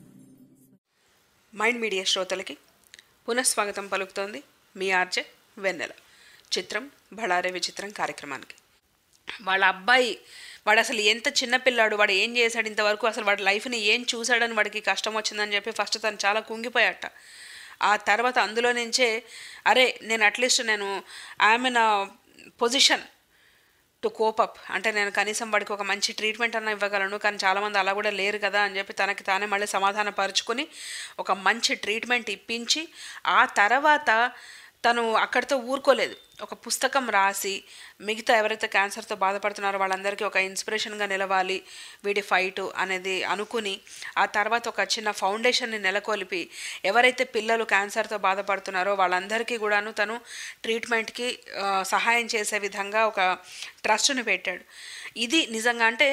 మైండ్ మీడియా శ్రోతలకి పునఃస్వాగతం పలుకుతోంది మీ ఆర్జే వెన్నెల చిత్రం బళారే విచిత్రం కార్యక్రమానికి వాళ్ళ అబ్బాయి వాడు అసలు ఎంత చిన్నపిల్లాడు వాడు ఏం చేశాడు ఇంతవరకు అసలు వాడి లైఫ్ని ఏం చూశాడని వాడికి కష్టం వచ్చిందని చెప్పి ఫస్ట్ తను చాలా కుంగిపోయాట ఆ తర్వాత అందులో నుంచే అరే నేను అట్లీస్ట్ నేను I'm in position to cope up అంటే నేను కనీసం వాడికి ఒక మంచి ట్రీట్మెంట్ అన్న ఇవ్వగలను కానీ చాలామంది అలా కూడా లేరు కదా అని చెప్పి తనకి తానే మళ్ళీ సమాధానపరుచుకొని ఒక మంచి ట్రీట్మెంట్ ఇప్పించి ఆ తర్వాత తను అక్కడితో ఊరుకోలేదు ఒక పుస్తకం రాసి మిగతా ఎవరైతే క్యాన్సర్తో బాధపడుతున్నారో వాళ్ళందరికీ ఒక ఇన్స్పిరేషన్గా నిలవాలి వీడి ఫైట్ అనేది అనుకుని ఆ తర్వాత ఒక చిన్న ఫౌండేషన్ని నెలకొల్పి ఎవరైతే పిల్లలు క్యాన్సర్తో బాధపడుతున్నారో వాళ్ళందరికీ కూడాను తను ట్రీట్మెంట్కి ఆ, సహాయం చేసే విధంగా ఒక ట్రస్ట్ని పెట్టాడు ఇది నిజంగా అంటే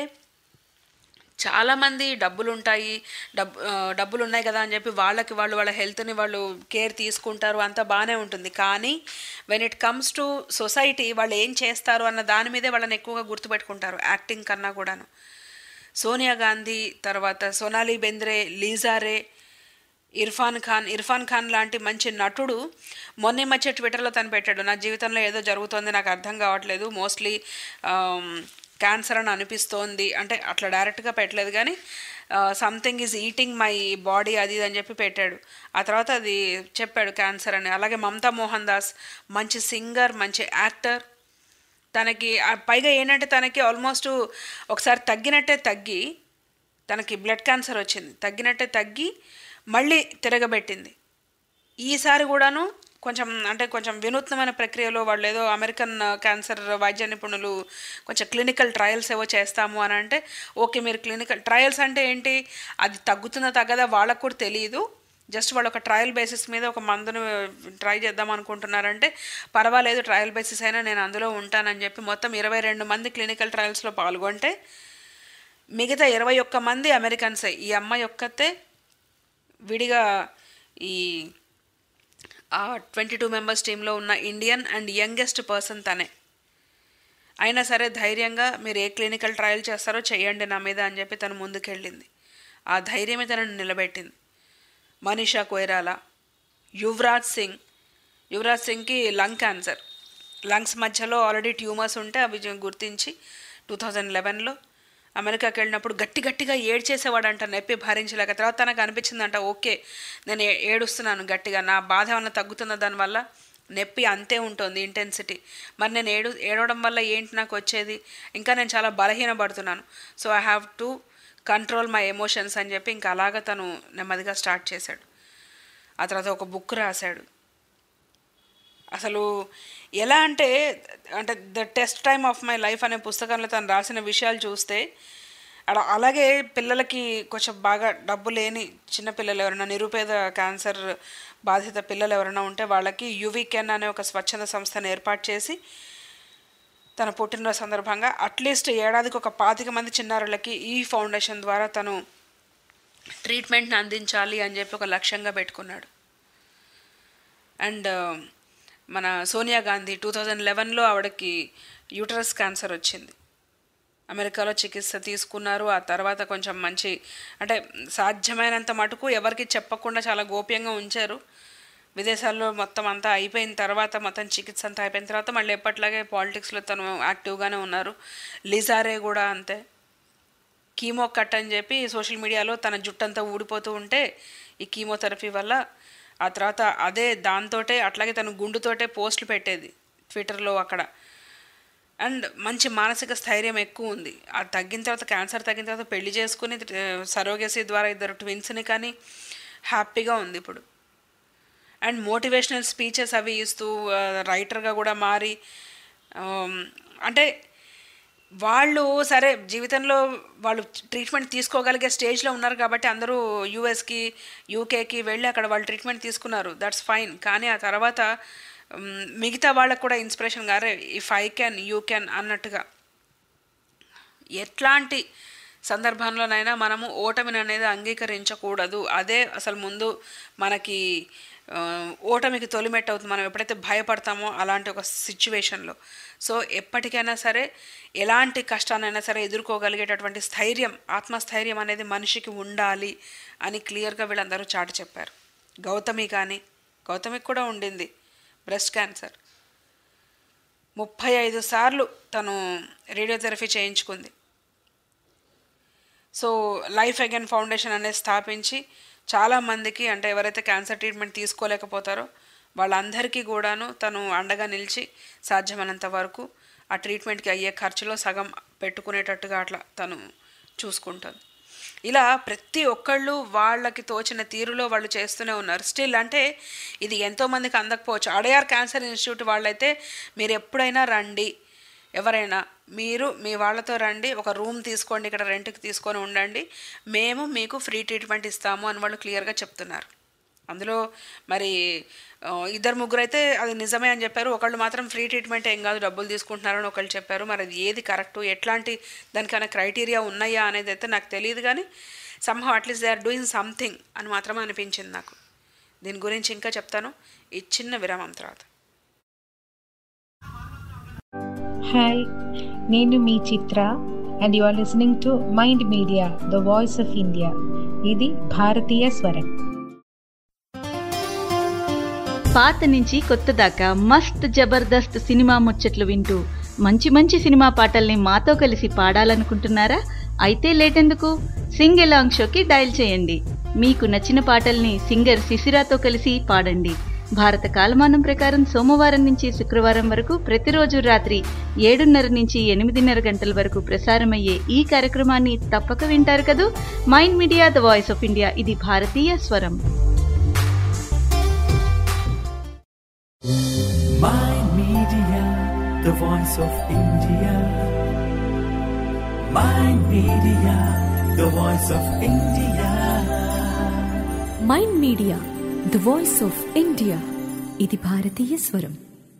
చాలామంది డబ్బులు ఉంటాయి డబ్బు ఆ, డబ్బులు ఉన్నాయి కదా అని చెప్పి వాళ్ళకి వాళ్ళు వాళ్ళ హెల్త్ని వాళ్ళు కేర్ తీసుకుంటారు అంతా బాగానే ఉంటుంది కానీ when it comes to society వాళ్ళు ఏం చేస్తారు అన్న దాని మీదే వాళ్ళని ఎక్కువగా గుర్తుపెట్టుకుంటారు యాక్టింగ్ కన్నా కూడాను సోనియా గాంధీ తర్వాత సోనాలి బెంద్రే లీజారే ఇర్ఫాన్ ఖాన్ ఇర్ఫాన్ ఖాన్ లాంటి మంచి నటుడు మొన్న ఈ మధ్య ట్విట్టర్లో తను పెట్టాడు నా జీవితంలో ఏదో జరుగుతోంది నాకు అర్థం కావట్లేదు మోస్ట్లీ క్యాన్సర్ అని అనిపిస్తోంది అంటే అట్లా డైరెక్ట్గా పెట్టలేదు కానీ something is eating my body అది ఇది అని చెప్పి పెట్టాడు ఆ తర్వాత అది చెప్పాడు క్యాన్సర్ అని అలాగే మమతా మోహన్ దాస్ మంచి సింగర్ మంచి యాక్టర్ తనకి ఆ పైగా ఏంటంటే తనకి ఆల్మోస్ట్ ఒకసారి తగ్గినట్టే తగ్గి తనకి బ్లడ్ క్యాన్సర్ వచ్చింది తగ్గినట్టే తగ్గి మళ్ళీ తిరగబెట్టింది ఈసారి కూడాను కొంచెం అంటే కొంచెం వినూత్నమైన ప్రక్రియలో వాళ్ళు ఏదో అమెరికన్ క్యాన్సర్ వైద్య నిపుణులు కొంచెం క్లినికల్ ట్రయల్స్ ఏవో చేస్తాము అని అంటే ఓకే మీరు క్లినికల్ ట్రయల్స్ అంటే ఏంటి అది తగ్గుతుందా తగ్గదా వాళ్ళకు కూడా తెలియదు జస్ట్ వాళ్ళు ఒక ట్రయల్ బేసిస్ మీద ఒక మందును ట్రై చేద్దాం అనుకుంటున్నారంటే పర్వాలేదు ట్రయల్ బేసిస్ అయినా నేను అందులో ఉంటానని చెప్పి మొత్తం ఇరవై రెండు మంది క్లినికల్ ట్రయల్స్లో పాల్గొంటే మిగతా ఇరవై ఒక్క మంది అమెరికన్సే ఈ అమ్మాయి ఒక్కతే విడిగా ఈ ఆ ట్వంటీ టూ మెంబర్స్ టీంలో ఉన్న ఇండియన్ అండ్ యంగెస్ట్ పర్సన్ తనే అయినా సరే ధైర్యంగా మీరు ఏ క్లినికల్ ట్రయల్ చేస్తారో చేయండి నా మీద అని చెప్పి తను ముందుకెళ్ళింది ఆ ధైర్యమే తనను నిలబెట్టింది మనీషా కొయిరాలా యువరాజ్ సింగ్ యువరాజ్ సింగ్కి లంగ్ క్యాన్సర్ లంగ్స్ మధ్యలో ఆల్రెడీ ట్యూమర్స్ ఉంటే అవి గుర్తించి టూ థౌజండ్ లెవెన్లో అమెరికాకి వెళ్ళినప్పుడు గట్టి గట్టిగా ఏడ్చేసేవాడంట నొప్పి భరించలేక తర్వాత తనకు అనిపించిందంట ఓకే నేను ఏ- ఏడుస్తున్నాను గట్టిగా నా బాధ ఏమన్నా తగ్గుతుందా దానివల్ల నొప్పి అంతే ఉంటుంది ఇంటెన్సిటీ మరి నేను ఏడు ఏడవడం వల్ల ఏంటి నాకు వచ్చేది ఇంకా నేను చాలా బలహీనపడుతున్నాను so I have to control my emotions అని చెప్పి ఇంకా అలాగ తను నెమ్మదిగా స్టార్ట్ చేశాడు ఆ తర్వాత ఒక బుక్ రాశాడు అసలు ఎలా అంటే అంటే the test time of my life అనే పుస్తకంలో తను రాసిన విషయాలు చూస్తే అలా అలాగే పిల్లలకి కొంచెం బాగా డబ్బు లేని చిన్నపిల్లలు ఎవరైనా నిరుపేద క్యాన్సర్ బాధిత పిల్లలు ఎవరైనా ఉంటే వాళ్ళకి యువికెన్ అనే ఒక స్వచ్ఛంద సంస్థను ఏర్పాటు చేసి తన పుట్టినరోజు సందర్భంగా అట్లీస్ట్ ఏడాదికి ఒక పాతిక మంది చిన్నారులకి ఈ ఫౌండేషన్ ద్వారా తను ట్రీట్మెంట్ని అందించాలి అని చెప్పి ఒక లక్ష్యంగా పెట్టుకున్నాడు అండ్ మన సోనియా గాంధీ టూ థౌజండ్ లెవెన్లో ఆవిడకి యూటరస్ క్యాన్సర్ వచ్చింది అమెరికాలో చికిత్స తీసుకున్నారు ఆ తర్వాత కొంచెం మంచి అంటే సాధ్యమైనంత మటుకు ఎవరికి చెప్పకుండా చాలా గోప్యంగా ఉంచారు విదేశాల్లో మొత్తం అంతా అయిపోయిన తర్వాత మొత్తం చికిత్స అంతా అయిపోయిన తర్వాత మళ్ళీ ఎప్పట్లాగే పాలిటిక్స్లో తను యాక్టివ్గానే ఉన్నారు లిజారే కూడా అంతే కీమో కట్ అని చెప్పి సోషల్ మీడియాలో తన జుట్టంతా ఊడిపోతూ ఉంటే ఈ కీమోథెరపీ వల్ల ఆ తర్వాత అదే దాంతోటే అట్లాగే తను గుండుతోటే పోస్టులు పెట్టేది ట్విట్టర్లో అక్కడ అండ్ మంచి మానసిక స్థైర్యం ఎక్కువ ఉంది అది తగ్గిన తర్వాత క్యాన్సర్ తగ్గిన తర్వాత పెళ్లి చేసుకుని సరోగేసీ ద్వారా ఇద్దరు ట్విన్స్ని కానీ హ్యాపీగా ఉంది ఇప్పుడు అండ్ మోటివేషనల్ స్పీచెస్ అవి ఇస్తూ రైటర్గా కూడా మారి అంటే వాళ్ళు సరే జీవితంలో వాళ్ళు ట్రీట్మెంట్ తీసుకోగలిగే స్టేజ్లో ఉన్నారు కాబట్టి అందరూ యూఎస్కి యూకేకి వెళ్ళి అక్కడ వాళ్ళు ట్రీట్మెంట్ తీసుకున్నారు దట్స్ ఫైన్ కానీ ఆ తర్వాత మిగతా వాళ్ళకు కూడా ఇన్స్పిరేషన్ గారే if I can you can అన్నట్టుగా ఎట్లాంటి సందర్భంలోనైనా మనము ఓటమిని అనేది అంగీకరించకూడదు అదే అసలు ముందు మనకి ఓటమికి తొలిమెట్టు అవుతుంది మనం ఎప్పుడైతే భయపడతామో అలాంటి ఒక సిచ్యువేషన్లో సో ఎప్పటికైనా సరే ఎలాంటి కష్టాన్నైనా సరే ఎదుర్కోగలిగేటటువంటి స్థైర్యం ఆత్మస్థైర్యం అనేది మనిషికి ఉండాలి అని క్లియర్గా వీళ్ళందరూ చాటి చెప్పారు గౌతమి కానీ గౌతమికి కూడా ఉండింది బ్రెస్ట్ క్యాన్సర్ ముప్పై ఐదు సార్లు తను రేడియోథెరపీ చేయించుకుంది సో లైఫ్ అగైన్ ఫౌండేషన్ అనేది స్థాపించి చాలామందికి అంటే ఎవరైతే క్యాన్సర్ ట్రీట్మెంట్ తీసుకోలేకపోతారో వాళ్ళందరికీ కూడాను తను అండగా నిలిచి సాధ్యమైనంత వరకు ఆ ట్రీట్మెంట్కి అయ్యే ఖర్చులో సగం పెట్టుకునేటట్టుగా అట్లా తను చూసుకుంటుంది ఇలా ప్రతి ఒక్కళ్ళు వాళ్ళకి తోచిన తీరులో వాళ్ళు చేస్తూనే ఉన్నారు స్టిల్ అంటే ఇది ఎంతోమందికి అందకపోవచ్చు అడయార్ క్యాన్సర్ ఇన్స్టిట్యూట్ వాళ్ళైతే మీరు ఎప్పుడైనా రండి ఎవరైనా మీరు మీ వాళ్ళతో రండి ఒక రూమ్ తీసుకోండి ఇక్కడ రెంట్కి తీసుకొని ఉండండి మేము మీకు ఫ్రీ ట్రీట్మెంట్ ఇస్తాము అని వాళ్ళు క్లియర్గా చెప్తున్నారు అందులో మరి ఇద్దరు ముగ్గురు అయితే అది నిజమే అని చెప్పారు ఒకళ్ళు మాత్రం ఫ్రీ ట్రీట్మెంట్ ఏం కాదు డబ్బులు తీసుకుంటున్నారని ఒకళ్ళు చెప్పారు మరి అది ఏది కరెక్టు ఎట్లాంటి దానికైనా క్రైటీరియా ఉన్నాయా అనేది అయితే నాకు తెలియదు కానీ somehow at least they are doing something అని మాత్రమే అనిపించింది నాకు దీని గురించి ఇంకా చెప్తాను ఈ చిన్న విరామం తర్వాత హాయ్ నేను మీ Chitra and you are listening to mind media the voice of India ఇది భారతీయ స్వరం పాత నుంచి కొత్త దాకా మస్త్ జబర్దస్త్ సినిమా ముచ్చట్లు వింటూ మంచి మంచి సినిమా పాటల్ని మాతో కలిసి పాడాలనుకుంటున్నారా అయితే లేటెందుకు సింగ్ ఎలాంగ్ షోకి డయల్ చేయండి మీకు నచ్చిన పాటల్ని సింగర్ శిశిరాతో కలిసి పాడండి భారత కాలమానం ప్రకారం సోమవారం నుంచి శుక్రవారం వరకు ప్రతిరోజు రాత్రి ఏడున్నర నుంచి ఎనిమిదిన్నర గంటల వరకు ప్రసారమయ్యే ఈ కార్యక్రమాన్ని తప్పక వింటారు కదూ mind media the voice of India ఇది భారతీయ స్వరం Mind Media, the voice of India. Mind Media, the voice of India. Mind media the voice of India ఇది భారతీయ స్వరం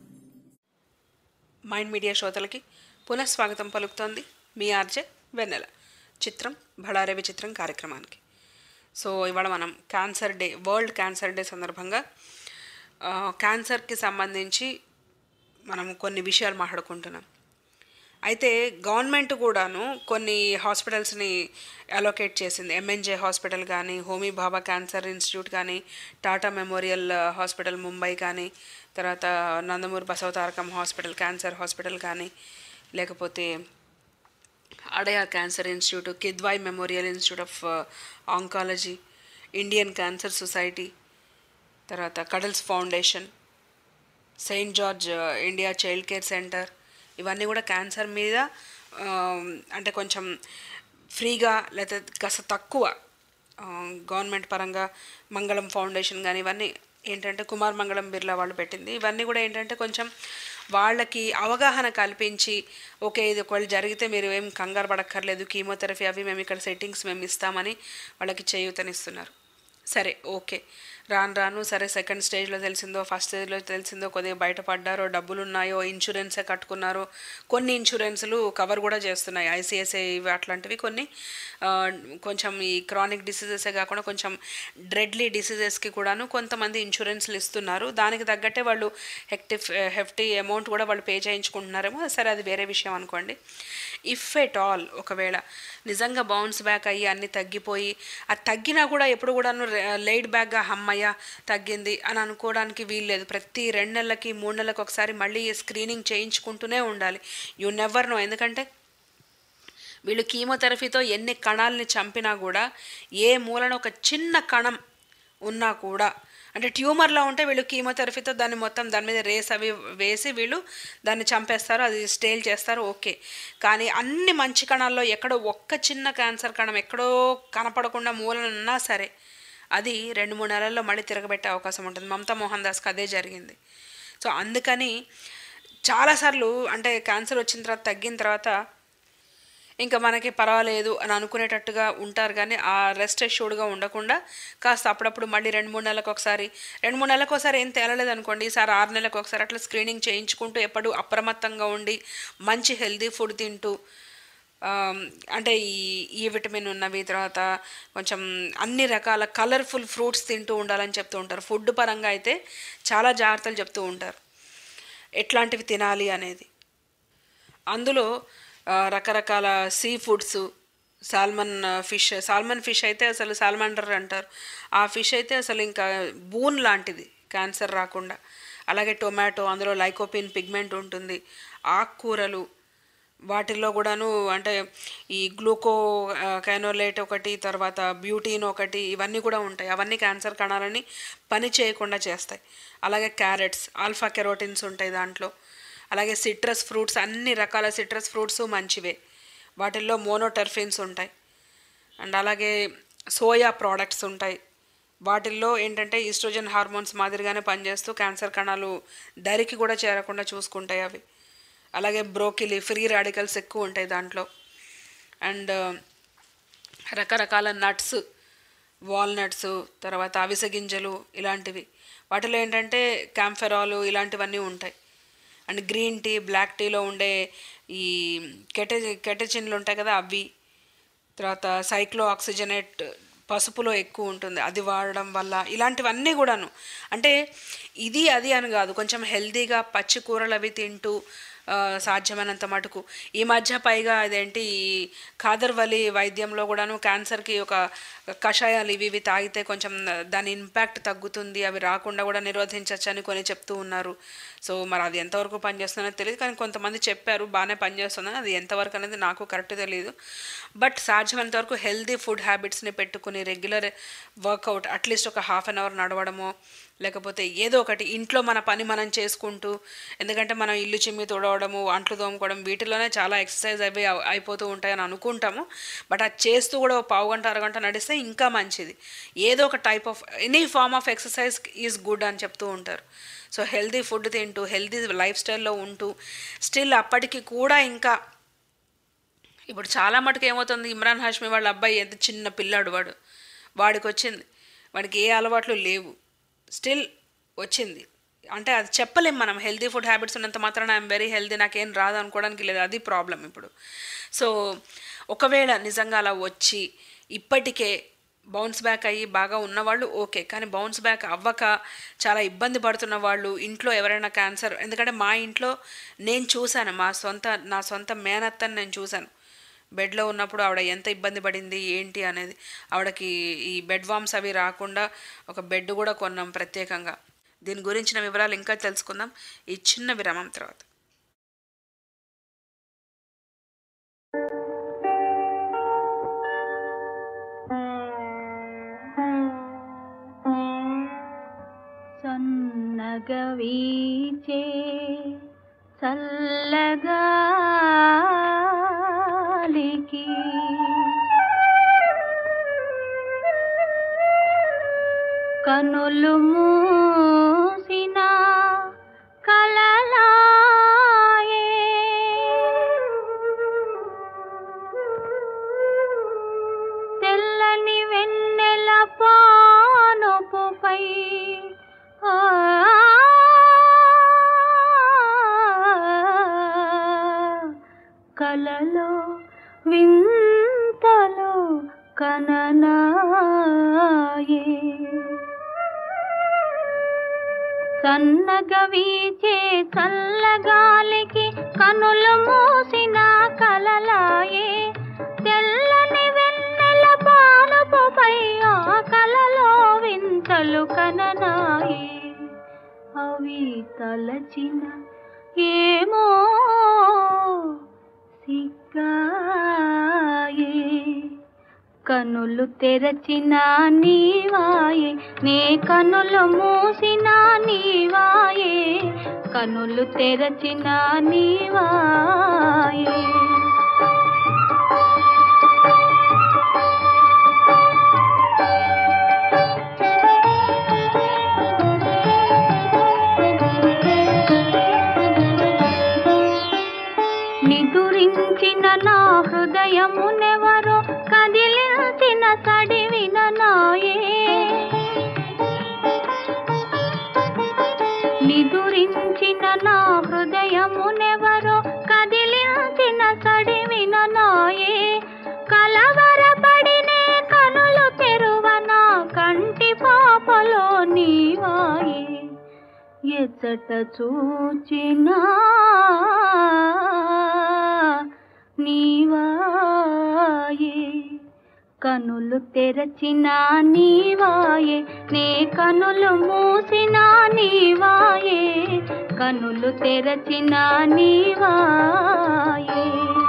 మైండ్ మీడియా శ్రోతలకి పునఃస్వాగతం పలుకుతోంది మీ ఆర్జే వెన్నెల చిత్రం బళారే విచిత్రం కార్యక్రమానికి సో ఇవాళ మనం cancer day world cancer day సందర్భంగా ఆ, క్యాన్సర్కి సంబంధించి మనం కొన్ని విషయాలు మాట్లాడుకుంటున్నాం అయితే గవర్నమెంట్ కూడాను కొన్ని హాస్పిటల్స్ని అలోకేట్ చేసింది ఎంఎన్జే హాస్పిటల్ కానీ హోమీ బాబా క్యాన్సర్ ఇన్స్టిట్యూట్ కానీ టాటా మెమోరియల్ హాస్పిటల్ ముంబై కానీ తర్వాత Nandamuri Basavatarakam hospital cancer hospital కానీ లేకపోతే Adyar cancer institute Kidwai memorial institute of oncology Indian cancer society తర్వాత Cuddles foundation Saint George India child care centre ఇవన్నీ కూడా క్యాన్సర్ మీద ఆ, అంటే కొంచెం ఫ్రీగా లేకపోతే కాస్త తక్కువ ఆ, గవర్నమెంట్ పరంగా మంగళం ఫౌండేషన్ కానీ ఇవన్నీ ఏంటంటే కుమార్ మంగళం బిర్లా వాళ్ళు పెట్టింది ఇవన్నీ కూడా ఏంటంటే కొంచెం వాళ్ళకి అవగాహన కల్పించి ఓకే ఇది ఒకవేళ జరిగితే మీరు ఏం కంగారు పడక్కర్లేదు కీమోథెరపీ అవి మేము ఇక్కడ సెట్టింగ్స్ మేము ఇస్తామని వాళ్ళకి చేయూతనిస్తున్నారు సరే ఓకే రాను రాను సరే సెకండ్ స్టేజ్లో తెలిసిందో ఫస్ట్ స్టేజ్లో తెలిసిందో కొద్దిగా బయటపడ్డారో డబ్బులు ఉన్నాయో ఇన్సూరెన్సే కట్టుకున్నారో కొన్ని ఇన్సూరెన్సులు కవర్ కూడా చేస్తున్నాయి ఐసిఐసిఐ ఇవి అట్లాంటివి కొన్ని ఆ, కొంచెం ఈ క్రానిక్ డిసీజెసే కాకుండా కొంచెం డ్రెడ్లీ డిసీజెస్కి కూడాను కొంతమంది ఇన్సూరెన్స్లు ఇస్తున్నారు దానికి తగ్గట్టే వాళ్ళు హెక్టి హెఫ్టీ అమౌంట్ కూడా వాళ్ళు పే చేయించుకుంటున్నారేమో సరే అది వేరే విషయం అనుకోండి ఇఫ్ ఎట్ ఆల్ ఒకవేళ నిజంగా బౌన్స్ బ్యాక్ అయ్యి అన్నీ తగ్గిపోయి అది తగ్గినా కూడా ఎప్పుడు కూడాను లైడ్ బ్యాక్గా హమ్మయ్య తగ్గింది అని అనుకోవడానికి వీల్లేదు ప్రతి రెండు నెలలకి మూడు నెలలకు ఒకసారి మళ్ళీ స్క్రీనింగ్ చేయించుకుంటూనే ఉండాలి యు నెవర్ నో ఎందుకంటే వీళ్ళు కీమోథెరపీతో ఎన్ని కణాలని చంపినా కూడా ఏ మూలన ఒక చిన్న కణం ఉన్నా కూడా అంటే ట్యూమర్లో ఉంటే వీళ్ళు కీమోథెరపీతో దాన్ని మొత్తం దాని మీద రేస్ అవి వేసి వీళ్ళు దాన్ని చంపేస్తారు అది స్టేల్ చేస్తారు ఓకే కానీ అన్ని మంచి కణాల్లో ఎక్కడో ఒక్క చిన్న క్యాన్సర్ కణం ఎక్కడో కనపడకుండా మూలన ఉన్నా సరే అది రెండు మూడు నెలల్లో మళ్ళీ తిరగబెట్టే అవకాశం ఉంటుంది మమతా మోహన్ దాస్కి అదే జరిగింది సో అందుకని చాలాసార్లు అంటే క్యాన్సర్ వచ్చిన తర్వాత తగ్గిన తర్వాత ఇంకా మనకి పర్వాలేదు అని అనుకునేటట్టుగా ఉంటారు కానీ ఆ రెస్ట్ అష్యూర్డ్గా ఉండకుండా కాస్త అప్పుడప్పుడు మళ్ళీ రెండు మూడు నెలలకు ఒకసారి రెండు మూడు నెలలకు ఒకసారి ఏం తేలలేదు అనుకోండి ఈసారి ఆరు నెలలకు ఒకసారి అట్లా స్క్రీనింగ్ చేయించుకుంటూ ఎప్పుడు అప్రమత్తంగా ఉండి మంచి హెల్దీ ఫుడ్ తింటూ ఆమ్, అంటే ఈ ఈ విటమిన్ ఉన్నవి తర్వాత కొంచెం అన్ని రకాల కలర్ఫుల్ ఫ్రూట్స్ తింటూ ఉండాలని చెప్తూ ఉంటారు ఫుడ్ పరంగా అయితే చాలా జాగ్రత్తలు చెప్తూ ఉంటారు ఎట్లాంటివి తినాలి అనేది అందులో ఆ, రకరకాల sea foods salmon fish salmon fish అయితే అసలు సాల్మండర్ అంటారు ఆ ఫిష్ అయితే అసలు ఇంకా బూన్ లాంటిది క్యాన్సర్ రాకుండా అలాగే టొమాటో అందులో లైకోపిన్ పిగ్మెంట్ ఉంటుంది ఆకుకూరలు వాటిల్లో కూడాను అంటే ఈ గ్లూకో కైనోలేట్ ఒకటి తర్వాత బ్యూటీన్ ఒకటి ఇవన్నీ కూడా ఉంటాయి అవన్నీ క్యాన్సర్ కణాలని పని చేయకుండా చేస్తాయి అలాగే క్యారెట్స్ ఆల్ఫా కెరోటిన్స్ ఉంటాయి దాంట్లో అలాగే సిట్రస్ ఫ్రూట్స్ అన్ని రకాల సిట్రస్ ఫ్రూట్స్ మంచివే వాటిల్లో మోనోటర్ఫిన్స్ ఉంటాయి అండ్ అలాగే సోయా ప్రోడక్ట్స్ ఉంటాయి వాటిల్లో ఏంటంటే ఈస్ట్రోజన్ హార్మోన్స్ మాదిరిగానే పనిచేస్తూ క్యాన్సర్ కణాలు దరికి కూడా చేరకుండా చూసుకుంటాయి అవి అలాగే బ్రోకిలి ఫ్రీ రాడికల్స్ ఎక్కువ ఉంటాయి దాంట్లో అండ్ రకరకాల నట్స్ వాల్నట్స్ తర్వాత అవిసె గింజలు ఇలాంటివి వాటిలో ఏంటంటే క్యాంఫెరాలు ఇలాంటివన్నీ ఉంటాయి అండ్ గ్రీన్ టీ బ్లాక్ టీలో ఉండే ఈ కెటె కెటచిన్లు ఉంటాయి కదా అవి తర్వాత సైక్లో ఆక్సిజనేట్ పసుపులో ఎక్కువ ఉంటుంది అది వాడడం వల్ల ఇలాంటివన్నీ కూడాను అంటే ఇది అది అని కాదు కొంచెం హెల్తీగా పచ్చి కూరలు అవి తింటూ ఆ, సాధ్యమైనంత మటుకు ఈ మధ్య పైగా అదేంటి ఈ ఖాదర్వలి వైద్యంలో కూడాను క్యాన్సర్కి ఒక కషాయాలు ఇవి ఇవి తాగితే కొంచెం దాని ఇంపాక్ట్ తగ్గుతుంది అవి రాకుండా కూడా నిరోధించవచ్చు అని కొన్ని చెప్తూ ఉన్నారు సో మరి అది ఎంతవరకు పనిచేస్తుందో తెలియదు కానీ కొంతమంది చెప్పారు బాగానే పనిచేస్తుందని అది ఎంతవరకు అనేది నాకు కరెక్ట్ తెలియదు బట్ సాధ్యమైనంత వరకు హెల్తీ ఫుడ్ హ్యాబిట్స్ని పెట్టుకుని రెగ్యులర్ వర్కౌట్ అట్లీస్ట్ ఒక హాఫ్ అన్ అవర్ నడవడమో లేకపోతే ఏదో ఒకటి ఇంట్లో మన పని మనం చేసుకుంటూ ఎందుకంటే మనం ఇల్లు చిమ్మి తుడవడము అంట్లు తోముకోవడం వీటిలోనే చాలా ఎక్సర్సైజ్ అవి అవ్- అయిపోతూ ఉంటాయని అనుకుంటాము బట్ అది చేస్తూ కూడా ఒక పావు గంట అరగంట నడిస్తే ఇంకా మంచిది ఏదో ఒక type of any form of exercise is good అని చెప్తూ ఉంటారు సో హెల్దీ ఫుడ్ తింటూ హెల్దీ లైఫ్ స్టైల్లో ఉంటూ స్టిల్ అప్పటికి కూడా ఇంకా ఇప్పుడు చాలా మటుకు ఏమవుతుంది ఇమ్రాన్ హాష్మి వాళ్ళ అబ్బాయి ఎంత చిన్న పిల్లాడు వాడు వాడికి వచ్చింది వాడికి ఏ అలవాట్లు లేవు స్టిల్ వచ్చింది అంటే అది చెప్పలేం మనం హెల్తీ ఫుడ్ హ్యాబిట్స్ ఉన్నంత మాత్రాన ఐఎమ్ వెరీ హెల్తీ నాకేం రాదు అనుకోవడానికి లేదు అది ప్రాబ్లం ఇప్పుడు సో ఒకవేళ నిజంగా అలా వచ్చి ఇప్పటికే బౌన్స్ బ్యాక్ అయ్యి బాగా ఉన్నవాళ్ళు ఓకే కానీ బౌన్స్ బ్యాక్ అవ్వక చాలా ఇబ్బంది పడుతున్న వాళ్ళు ఇంట్లో ఎవరైనా క్యాన్సర్ ఎందుకంటే మా ఇంట్లో నేను చూశాను మా సొంత నా సొంత మేనత్తని నేను చూశాను బెడ్లో ఉన్నప్పుడు ఆవిడ ఎంత ఇబ్బంది పడింది ఏంటి అనేది ఆవిడకి ఈ బెడ్ వామ్స్ అవి రాకుండా ఒక బెడ్ కూడా కొన్నాం ప్రత్యేకంగా దీని గురించిన వివరాలు ఇంకా తెలుసుకుందాం ఈ చిన్న విరామం తర్వాత సన్నగవీచే చల్లగాలికి కనులు మూసిన కలలా వింతలు కననాయే సన్నగ వీచే చల్లగాలికి కనులు మూసిన కలలాయే తెల్లని వెన్నెల పానపుపై ఆ కలలో వింతలు కననాయే అవి తలచిన ఏమో సిగ్గాయే కనులు తెరచిన నీవాయే నే కనులు మూసిన నీవాయే కనులు తెరచిన నీవాయే నిదురించిన నా హృదయమునెవరో కదిలించిన సడివిన నాయే నిదురించిన నా హృదయమునెవరో కదిలించిన సడివిన నాయే కలవరపడినే కనులు తెరువన కంటి పాపలో నీవాయే ఎచ్చట చూచినా నీవాయే కనులు తెరచిన నీవాయే నే కనులు మూసిన నీవాయే కనులు తెరచిన నీవాయే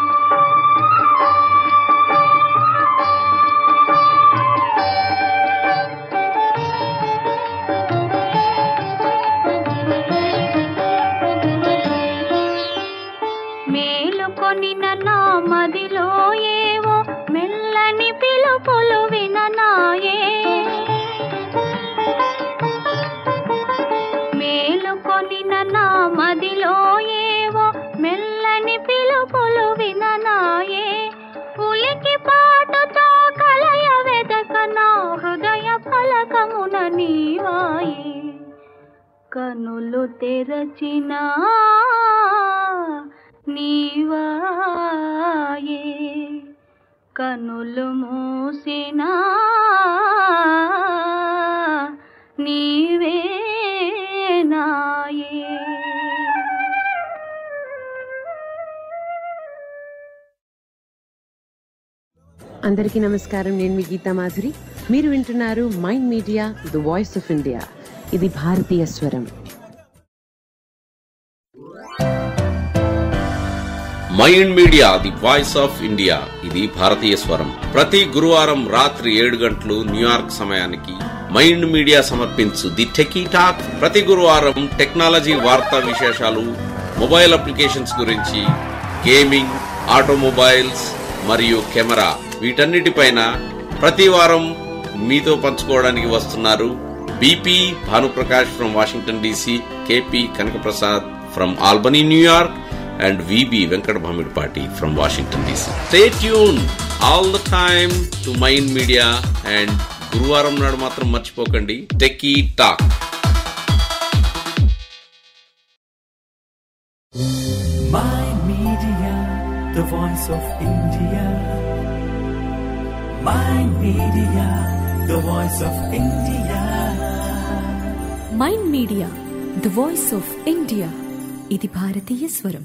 మేలుకొనిన నా మదిలో ఏవో మెల్లని పిలుపులు విననాయే మేలుకొనిన నా మదిలో ఏవో మెల్లని పిలుపులు విననాయే ఉలికి పాటుతో కలయ వెదక నా హృదయ ఫలకమున నీవాయే కనులు తెరచినా నీవాయే కనులు మూసినా నీవే నాయే అందరికీ నమస్కారం నేను మీ గీతా మాధురి మీరు వింటున్నారు mind media the voice of India ఇది భారతీయ స్వరం mind media the voice of India ఇది భారతీయ స్వరం ప్రతి గురువారం రాత్రి ఏడు గంటలు న్యూయార్క్ సమయానికి మైండ్ మీడియా సమర్పించు ది టెకీ టాక్ ప్రతి గురువారం టెక్నాలజీ వార్తా విశేషాలు మొబైల్ అప్లికేషన్స్ గురించి గేమింగ్ ఆటోమొబైల్స్ మరియు కెమెరా వీటన్నిటిపైన ప్రతి వారం మీతో పంచుకోవడానికి వస్తున్నారు B P Bhanu Prakash from Washington D C K P Kanaka Prasad from Albany New York and VB Venkat Bhamidpati from Washington DC. Stay tuned all the time to Mind Media and గురువారం నాడు మాత్రం మర్చిపోకండి techie talk Mind Media, the voice of India. Mind Media, the voice of India. Mind media the voice of India ఇది భారతీయ స్వరం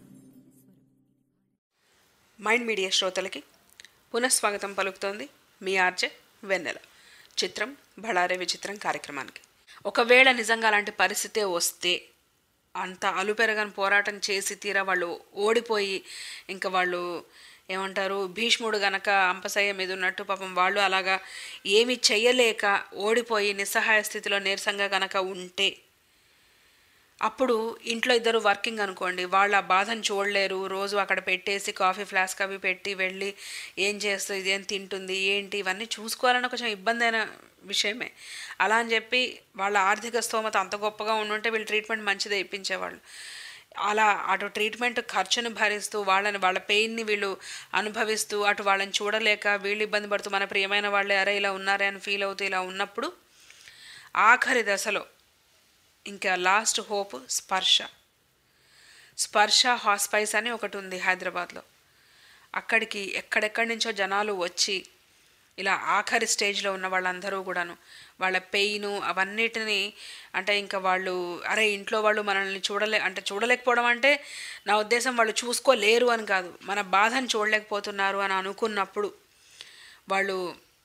mind media శ్రోతలకి పునఃస్వాగతం పలుకుతోంది మీ ఆర్జే వెన్నెల చిత్రం బళారే విచిత్రం కార్యక్రమానికి ఒకవేళ నిజంగా అలాంటి పరిస్థితే వస్తే అంత అలుపెరగని పోరాటం చేసి తీరా వాళ్ళు ఓడిపోయి ఇంకా వాళ్ళు ఏమంటారు భీష్ముడు గనక అంపసయ్య మీద ఉన్నట్టు పాపం వాళ్ళు అలాగా ఏమీ చెయ్యలేక ఓడిపోయి నిస్సహాయ స్థితిలో నీరసంగా గనక ఉంటే అప్పుడు ఇంట్లో ఇద్దరు వర్కింగ్ అనుకోండి వాళ్ళు ఆ బాధను చూడలేరు రోజు అక్కడ పెట్టేసి కాఫీ ఫ్లాస్క్ అవి పెట్టి వెళ్ళి ఏం చేస్తుంది ఇదేం తింటుంది ఏంటి ఇవన్నీ చూసుకోవాలన్న కొంచెం ఇబ్బంది అయిన విషయమే అలా అని చెప్పి వాళ్ళ ఆర్థిక స్తోమత అంత గొప్పగా ఉండుంటే వీళ్ళు ట్రీట్మెంట్ మంచిదే ఇప్పించేవాళ్ళు అలా అటు ట్రీట్మెంట్ ఖర్చును భరిస్తూ వాళ్ళని వాళ్ళ పెయిన్ని వీళ్ళు అనుభవిస్తూ అటు వాళ్ళని చూడలేక వీళ్ళు ఇబ్బంది పడుతూ మన ప్రియమైన వాళ్ళే అరే ఇలా ఉన్నారే అని ఫీల్ అవుతూ ఇలా ఉన్నప్పుడు ఆఖరి దశలో ఇంకా లాస్ట్ హోప్ స్పర్శ స్పర్శ హాస్పైస్ అని ఒకటి ఉంది హైదరాబాద్లో అక్కడికి ఎక్కడెక్కడి నుంచో జనాలు వచ్చి ఇలా ఆఖరి స్టేజ్లో ఉన్న వాళ్ళందరూ కూడాను వాళ్ళ పెయిన్ అవన్నిటిని అంటే ఇంకా వాళ్ళు అరే ఇంట్లో వాళ్ళు మనల్ని చూడలే అంటే చూడలేకపోవడం అంటే నా ఉద్దేశం వాళ్ళు చూసుకోలేరు అని కాదు మన బాధను చూడలేకపోతున్నారు అని అనుకున్నప్పుడు వాళ్ళు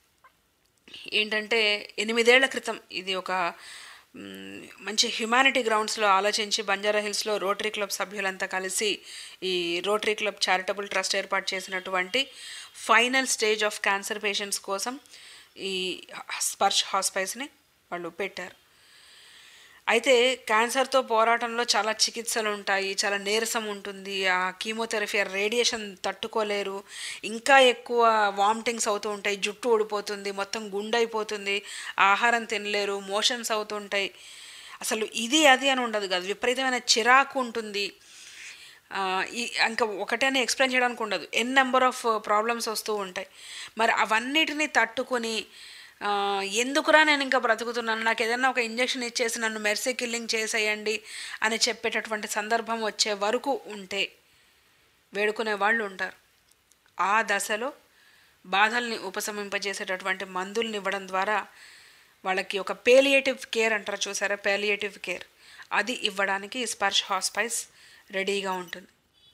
ఏంటంటే ఎనిమిదేళ్ల క్రితం ఇది ఒక మ్, మంచి హ్యుమానిటీ గ్రౌండ్స్లో ఆలోచించి బంజారా హిల్స్లో రోటరీ క్లబ్ సభ్యులంతా కలిసి ఈ రోటరీ క్లబ్ చారిటబుల్ ట్రస్ట్ ఏర్పాటు చేసినటువంటి final stage of cancer patients కోసం ఈ స్పర్శ్ హాస్పైస్ని వాళ్ళు పెట్టారు అయితే క్యాన్సర్తో పోరాటంలో చాలా చికిత్సలు ఉంటాయి చాలా నీరసం ఉంటుంది ఆ కీమోథెరపీ ఆ రేడియేషన్ తట్టుకోలేరు ఇంకా ఎక్కువ వామిటింగ్స్ అవుతూ ఉంటాయి జుట్టు ఊడిపోతుంది మొత్తం గుండె అయిపోతుంది ఆహారం తినలేరు మోషన్స్ అవుతుంటాయి అసలు ఇది అది అని ఉండదు కాదు విపరీతమైన చిరాకు ఉంటుంది ఆ, ఈ ఇంకా ఒకటేనే ఎక్స్ప్లెయిన్ చేయడానికి ఉండదు ఎన్ నెంబర్ ఆఫ్ ప్రాబ్లమ్స్ వస్తూ ఉంటాయి మరి అవన్నిటిని తట్టుకొని ఆ, ఎందుకురా నేను ఇంకా బ్రతుకుతున్నాను నాకు ఏదైనా ఒక ఇంజెక్షన్ ఇచ్చేసి నన్ను మెర్సీ కిల్లింగ్ చేసేయండి అని చెప్పేటటువంటి సందర్భం వచ్చే వరకు ఉంటే వేడుకునే వాళ్ళు ఉంటారు ఆ దశలో బాధల్ని ఉపశమింపజేసేటటువంటి మందుల్ని ఇవ్వడం ద్వారా వాళ్ళకి ఒక పేలియేటివ్ కేర్ అంటారు చూసారా పేలియేటివ్ కేర్ అది ఇవ్వడానికి ఈ స్పర్శ్ హాస్పైస్ రెడీగా ఉంటుంది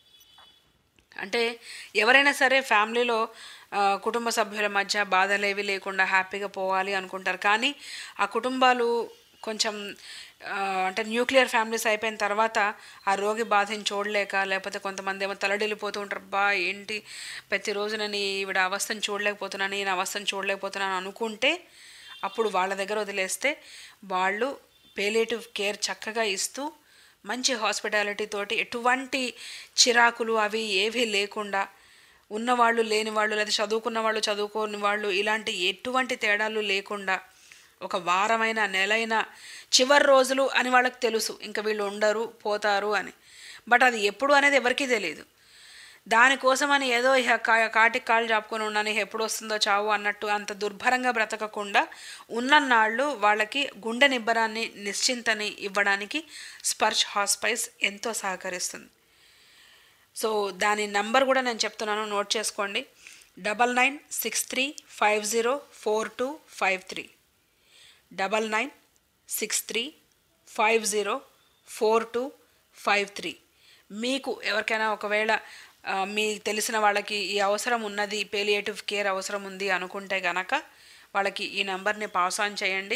అంటే ఎవరైనా సరే ఫ్యామిలీలో ఆ, కుటుంబ సభ్యుల మధ్య బాధలేవి లేకుండా హ్యాపీగా పోవాలి అనుకుంటారు కానీ ఆ కుటుంబాలు కొంచెం ఆ, అంటే న్యూక్లియర్ ఫ్యామిలీస్ అయిపోయిన తర్వాత ఆ రోగి బాధని చూడలేక లేకపోతే కొంతమంది ఏమో తలడిల్లిపోతూ ఉంటారు బా ఏంటి ప్రతిరోజు నేను ఈవిడ అవస్థను చూడలేకపోతున్నాను ఈయన అవస్థను చూడలేకపోతున్నాను అనుకుంటే అప్పుడు వాళ్ళ దగ్గర వదిలేస్తే వాళ్ళు పేలేటివ్ కేర్ చక్కగా ఇస్తూ మంచి హాస్పిటాలిటీ తోటి ఎటువంటి చిరాకులు అవి ఏవీ లేకుండా ఉన్నవాళ్ళు లేని వాళ్ళు లేదా చదువుకున్న వాళ్ళు చదువుకోని వాళ్ళు ఇలాంటి ఎటువంటి తేడాలు లేకుండా ఒక వారమైన నెలైన చివరి రోజులు అని వాళ్ళకి తెలుసు ఇంకా వీళ్ళు ఉండరు పోతారు అని బట్ అది ఎప్పుడు అనేది ఎవరికీ తెలియదు దానికోసమని ఏదో ఇహ కా- కాటికి కాళ్ళు చాపుకొని ఉన్నాను ఇహ ఎప్పుడు వస్తుందో చావు అన్నట్టు అంత దుర్భరంగా బ్రతకకుండా ఉన్నన్నాళ్ళు వాళ్ళకి గుండె నిబ్బరాన్ని నిశ్చింతని ఇవ్వడానికి స్పర్శ్ హాస్పైస్ ఎంతో సహకరిస్తుంది సో దాని నంబర్ కూడా నేను చెప్తున్నాను నోట్ చేసుకోండి double nine six three five zero four two five three double nine six three five zero four two five three మీకు ఎవరికైనా ఒకవేళ ఆ, మీకు తెలిసిన వాళ్ళకి ఈ అవసరం ఉన్నది పేలియేటివ్ కేర్ అవసరం ఉంది అనుకుంటే గనక వాళ్ళకి ఈ నెంబర్ని పాస్ ఆన్ చేయండి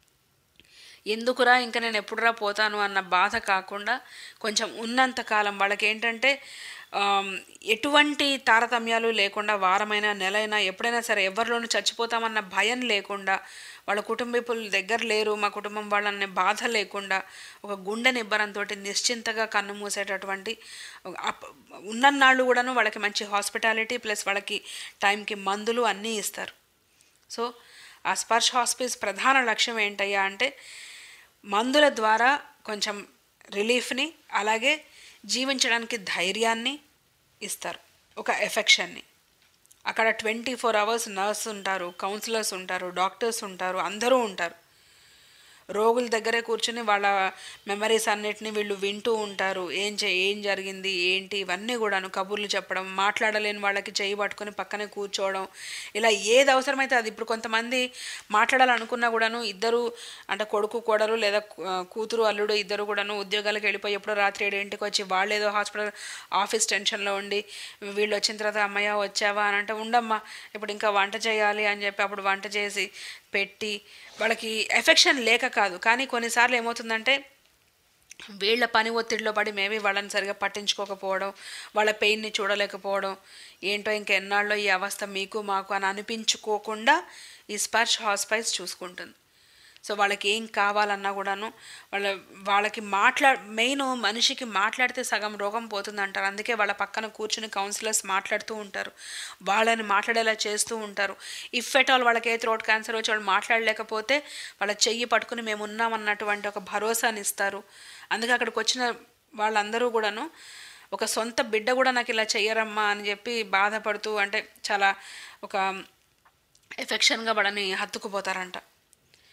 ఎందుకురా ఇంకా నేను ఎప్పుడురా పోతాను అన్న బాధ కాకుండా కొంచెం ఉన్నంత కాలం వాళ్ళకి ఏంటంటే ఆమ్, ఎటువంటి తారతమ్యాలు లేకుండా వారమైనా నెలైనా ఎప్పుడైనా సరే ఎవరిలోనూ చచ్చిపోతామన్న భయం లేకుండా వాళ్ళ కుటుంబీకులు దగ్గర లేరు మా కుటుంబం వాళ్ళనే బాధ లేకుండా ఒక గుండె నిబ్బరంతో నిశ్చింతగా కన్ను మూసేటటువంటి అప్- ఉన్నన్నాళ్ళు కూడాను వాళ్ళకి మంచి హాస్పిటాలిటీ ప్లస్ వాళ్ళకి టైంకి మందులు అన్నీ ఇస్తారు సో ఆ స్పర్శ్ హాస్పిస్ ప్రధాన లక్ష్యం ఏంటయ్యా అంటే మందుల ద్వారా కొంచెం రిలీఫ్ని అలాగే జీవించడానికి ధైర్యాన్ని ఇస్తారు ఒక ఎఫెక్షన్ని అక్కడ ట్వంటీ ఫోర్ అవర్స్ నర్స్ ఉంటారు కౌన్సిలర్స్ ఉంటారు డాక్టర్స్ ఉంటారు అందరూ ఉంటారు రోగుల దగ్గరే కూర్చుని వాళ్ళ మెమరీస్ అన్నిటిని వీళ్ళు వింటూ ఉంటారు ఏం చే ఏం జరిగింది ఏంటి ఇవన్నీ కూడాను కబుర్లు చెప్పడం మాట్లాడలేని వాళ్ళకి చేయి పట్టుకొని పక్కనే కూర్చోవడం ఇలా ఏది అవసరమైతే అది ఇప్పుడు కొంతమంది మాట్లాడాలనుకున్నా కూడాను ఇద్దరు అంటే కొడుకు కోడలు లేదా ఆ, కూతురు అల్లుడు ఇద్దరు కూడాను ఉద్యోగాలకు వెళ్ళిపోయి ఎప్పుడో రాత్రి ఏడింటికి వచ్చి వాళ్ళు ఏదో హాస్పిటల్ ఆఫీస్ టెన్షన్లో ఉండి వీళ్ళు వచ్చిన తర్వాత అమ్మయ్య వచ్చావా అని అంటే ఉండమ్మా ఇప్పుడు ఇంకా వంట చేయాలి అని చెప్పి అప్పుడు వంట చేసి పెట్టి వాళ్ళకి ఎఫెక్షన్ లేక కాదు కానీ కొన్నిసార్లు ఏమవుతుందంటే వీళ్ళ పని ఒత్తిడిలో పడి మేబీ వాళ్ళని సరిగా పట్టించుకోకపోవడం వాళ్ళ పెయిన్ని చూడలేకపోవడం ఏంటో ఇంకా ఎన్నాళ్ళో ఈ అవస్థ మీకు మాకు అని అనిపించుకోకుండా ఈ స్పర్శ్ హాస్పైస్ చూసుకుంటుంది సో వాళ్ళకి ఏం కావాలన్నా కూడాను వాళ్ళ వాళ్ళకి మాట్లా మెయిన్ మనిషికి మాట్లాడితే సగం రోగం పోతుంది అంటారు అందుకే వాళ్ళ పక్కన కూర్చుని కౌన్సిలర్స్ మాట్లాడుతూ ఉంటారు వాళ్ళని మాట్లాడేలా చేస్తూ ఉంటారు ఇఫ్ ఎట్ ఆల్ వాళ్ళకి ఏ థ్రోట్ క్యాన్సర్ వచ్చి వాళ్ళు మాట్లాడలేకపోతే వాళ్ళ చెయ్యి పట్టుకుని మేము ఉన్నామన్నటువంటి ఒక భరోసాని ఇస్తారు అందుకే అక్కడికి వచ్చిన వాళ్ళందరూ కూడాను ఒక సొంత బిడ్డ కూడా నాకు ఇలా చెయ్యరమ్మా అని చెప్పి బాధపడుతూ అంటే చాలా ఒక ఎఫెక్షన్గా వాళ్ళని హత్తుకుపోతారంట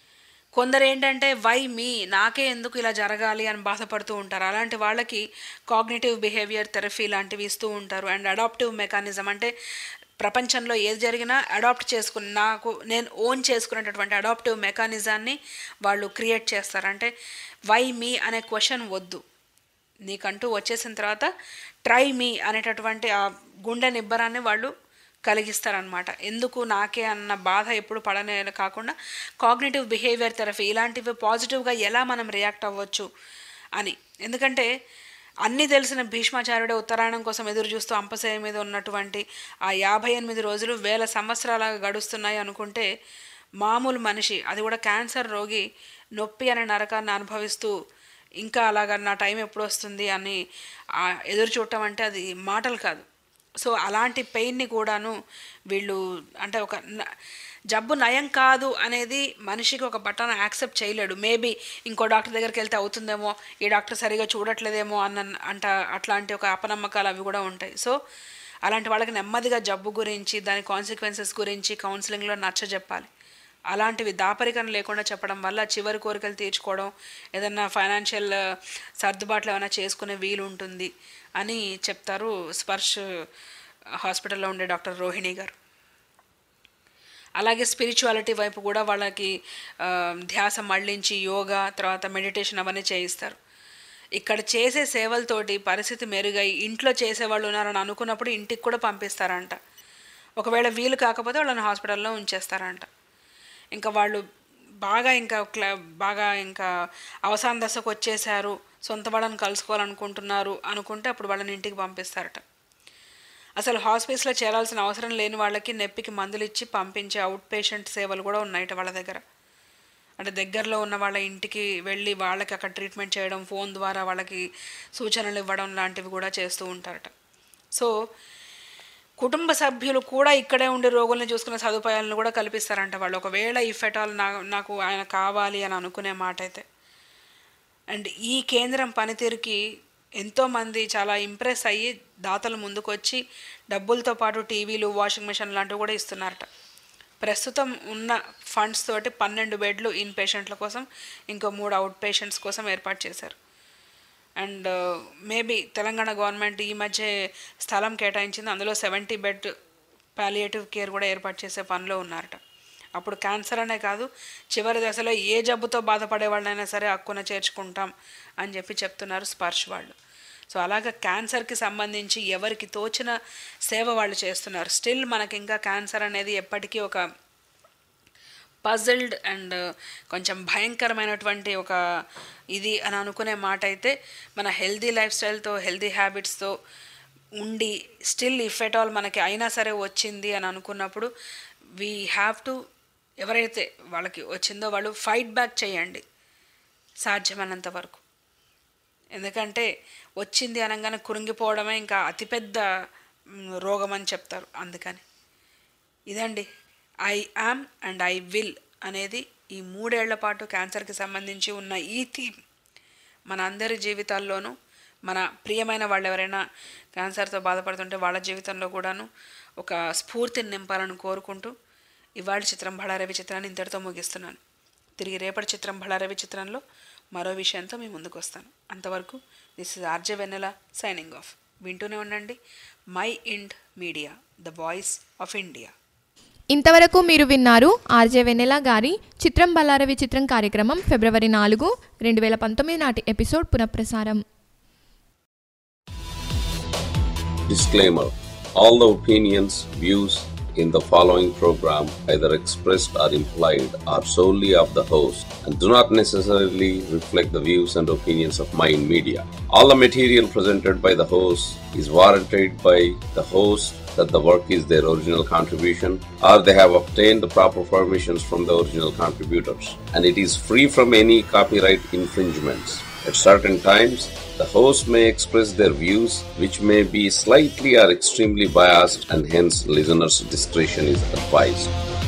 కొందరు ఏంటంటే వై మీ నాకే ఎందుకు ఇలా జరగాలి అని బాధపడుతూ ఉంటారు అలాంటి వాళ్ళకి కాగ్నేటివ్ బిహేవియర్ థెరపీ లాంటివి ఇస్తూ ఉంటారు అండ్ అడాప్టివ్ మెకానిజం అంటే ప్రపంచంలో ఏది జరిగినా అడాప్ట్ చేసుకుని నాకు నేను ఓన్ చేసుకునేటటువంటి అడాప్టివ్ మెకానిజాన్ని వాళ్ళు క్రియేట్ చేస్తారు అంటే వై మీ అనే క్వశ్చన్ వద్దు నీకంటూ వచ్చేసిన తర్వాత ట్రై మీ అనేటటువంటి ఆ గుండె నిబ్బరాన్ని వాళ్ళు కలిగిస్తారనమాట ఎందుకు నాకే అన్న బాధ ఎప్పుడు పడనే కాకుండా కాగ్నేటివ్ బిహేవియర్ థెరపీ ఇలాంటివి పాజిటివ్గా ఎలా మనం రియాక్ట్ అవ్వచ్చు అని ఎందుకంటే అన్నీ తెలిసిన భీష్మాచార్యుడే ఉత్తరాయణం కోసం ఎదురు చూస్తూ అంపశయ మీద ఉన్నటువంటి ఆ యాభై ఎనిమిది రోజులు వేల సంవత్సరాలుగా గడుస్తున్నాయి అనుకుంటే మామూలు మనిషి అది కూడా క్యాన్సర్ రోగి నొప్పి అనే నరకాన్ని అనుభవిస్తూ ఇంకా అలాగా నా టైం ఎప్పుడు వస్తుంది అని ఆ ఎదురు చూడటం అంటే అది మాటలు కాదు సో అలాంటి పెయిన్ని కూడాను వీళ్ళు అంటే ఒక న- జబ్బు నయం కాదు అనేది మనిషికి ఒక బట్టను యాక్సెప్ట్ చేయలేడు మేబీ ఇంకో డాక్టర్ దగ్గరికి వెళ్తే అవుతుందేమో ఈ డాక్టర్ సరిగా చూడట్లేదేమో అన్న అంట అట్లాంటి ఒక అపనమ్మకాలు అవి కూడా ఉంటాయి సో అలాంటి వాళ్ళకి నెమ్మదిగా జబ్బు గురించి దాని కాన్సిక్వెన్సెస్ గురించి కౌన్సిలింగ్లో నచ్చ చెప్పాలి అలాంటివి దాపరికం లేకుండా చెప్పడం వల్ల చివరి కోరికలు తీర్చుకోవడం ఏదన్నా ఫైనాన్షియల్ సర్దుబాట్లు ఏమైనా చేసుకునే వీలు ఉంటుంది అని చెప్తారు స్పర్శ్ హాస్పిటల్లో ఉండే డాక్టర్ రోహిణి గారు అలాగే స్పిరిచువాలిటీ వైపు కూడా వాళ్ళకి ఆ, ధ్యాస మళ్ళించి యోగా తర్వాత మెడిటేషన్ అవన్నీ చేయిస్తారు ఇక్కడ చేసే సేవలతోటి పరిస్థితి మెరుగై ఇంట్లో చేసేవాళ్ళు ఉన్నారని అనుకున్నప్పుడు ఇంటికి కూడా పంపిస్తారంట ఒకవేళ వీలు కాకపోతే వాళ్ళని హాస్పిటల్లో ఉంచేస్తారంట ఇంకా వాళ్ళు బాగా ఇంకా క్ల బాగా ఇంకా అవసాన దశకు వచ్చేసారు సొంత వాళ్ళని కలుసుకోవాలనుకుంటున్నారు అనుకుంటే అప్పుడు వాళ్ళని ఇంటికి పంపిస్తారట అసలు హాస్పిటల్స్లో చేరాల్సిన అవసరం లేని వాళ్ళకి నొప్పికి మందులు ఇచ్చి పంపించే అవుట్ పేషెంట్ సేవలు కూడా ఉన్నాయట వాళ్ళ దగ్గర అంటే దగ్గరలో ఉన్న వాళ్ళ ఇంటికి వెళ్ళి వాళ్ళకి అక్కడ ట్రీట్మెంట్ చేయడం ఫోన్ ద్వారా వాళ్ళకి సూచనలు ఇవ్వడం లాంటివి కూడా చేస్తూ ఉంటారట సో కుటుంబ సభ్యులు కూడా ఇక్కడే ఉండి రోగుల్ని చూసుకునే సదుపాయాలను కూడా కల్పిస్తారంట వాళ్ళు ఒకవేళ ఇఫ్ ఎట్ ఆల్ నా నాకు ఆయన కావాలి అని అనుకునే మాట అయితే అండ్ ఈ కేంద్రం పనితీరుకి ఎంతోమంది చాలా ఇంప్రెస్ అయ్యి దాతలు ముందుకు వచ్చి డబ్బులతో పాటు టీవీలు వాషింగ్ మిషన్ లాంటివి కూడా ఇస్తున్నారట ప్రస్తుతం ఉన్న ఫండ్స్ తోటి పన్నెండు బెడ్లు ఇన్ పేషెంట్ల కోసం ఇంకో మూడు అవుట్ పేషెంట్స్ కోసం ఏర్పాటు చేశారు అండ్ మేబీ తెలంగాణ గవర్నమెంట్ ఈ మధ్య స్థలం కేటాయించింది అందులో సెవెంటీ బెడ్ పాలియేటివ్ కేర్ కూడా ఏర్పాటు చేసే పనిలో ఉన్నారట అప్పుడు క్యాన్సర్ అనే కాదు చివరి దశలో ఏ జబ్బుతో బాధపడే వాళ్ళైనా సరే హక్కున చేర్చుకుంటాం అని చెప్పి చెప్తున్నారు స్పర్శ్ వాళ్ళు సో అలాగ క్యాన్సర్కి సంబంధించి ఎవరికి తోచిన సేవ వాళ్ళు చేస్తున్నారు స్టిల్ మనకి ఇంకా క్యాన్సర్ అనేది ఎప్పటికీ ఒక పజిల్డ్ అండ్ కొంచెం భయంకరమైనటువంటి ఒక ఇది అని అనుకునే మాట అయితే మన హెల్దీ లైఫ్ స్టైల్తో హెల్దీ హ్యాబిట్స్తో ఉండి స్టిల్ ఇఫ్ ఎట్ ఆల్ మనకి అయినా సరే వచ్చింది అని అనుకున్నప్పుడు వీ హ్యావ్ టు ఎవరైతే వాళ్ళకి వచ్చిందో వాళ్ళు ఫైట్ బ్యాక్ చేయండి సాధ్యమైనంత వరకు ఎందుకంటే వచ్చింది అనగానే కురింగిపోవడమే ఇంకా అతిపెద్ద మ్, రోగం అని చెప్తారు అందుకని ఇదండి I am and I will అనేది ఈ మూడేళ్ల పాటు క్యాన్సర్కి సంబంధించి ఉన్న ఈ థీమ్ మన అందరి జీవితాల్లోనూ మన ప్రియమైన వాళ్ళు ఎవరైనా క్యాన్సర్తో బాధపడుతుంటే వాళ్ళ జీవితంలో కూడాను ఒక స్ఫూర్తిని నింపాలని కోరుకుంటూ ఇవాళ చిత్రం బళారవి చిత్రాన్ని ఇంతటితో ముగిస్తున్నాను తిరిగి రేపటి చిత్రం బళారవి చిత్రంలో మరో విషయంతో మీ ముందుకు వస్తాను అంతవరకు this is RJ Vennela signing off వింటూనే ఉండండి mind media the voice of India ఇంతవరకు మీరు విన్నారు ఆర్జే వెన్నెల గారి చిత్రం బల్లారవి చిత్రం కార్యక్రమం ఫిబ్రవరి నాలుగు రెండు వేల పంతొమ్మిది నాటి ఎపిసోడ్ పునఃప్రసారం Disclaimer All the opinions, views in the following program, either expressed or implied, are solely of the host and do not necessarily reflect the views and opinions of Mind Media. All the material presented by the host is warranted by the host that the work is their original contribution or they have obtained the proper permissions from the original contributors and it is free from any copyright infringements. At certain times, the host may express their views, which may be slightly or extremely biased, and hence listeners' discretion is advised.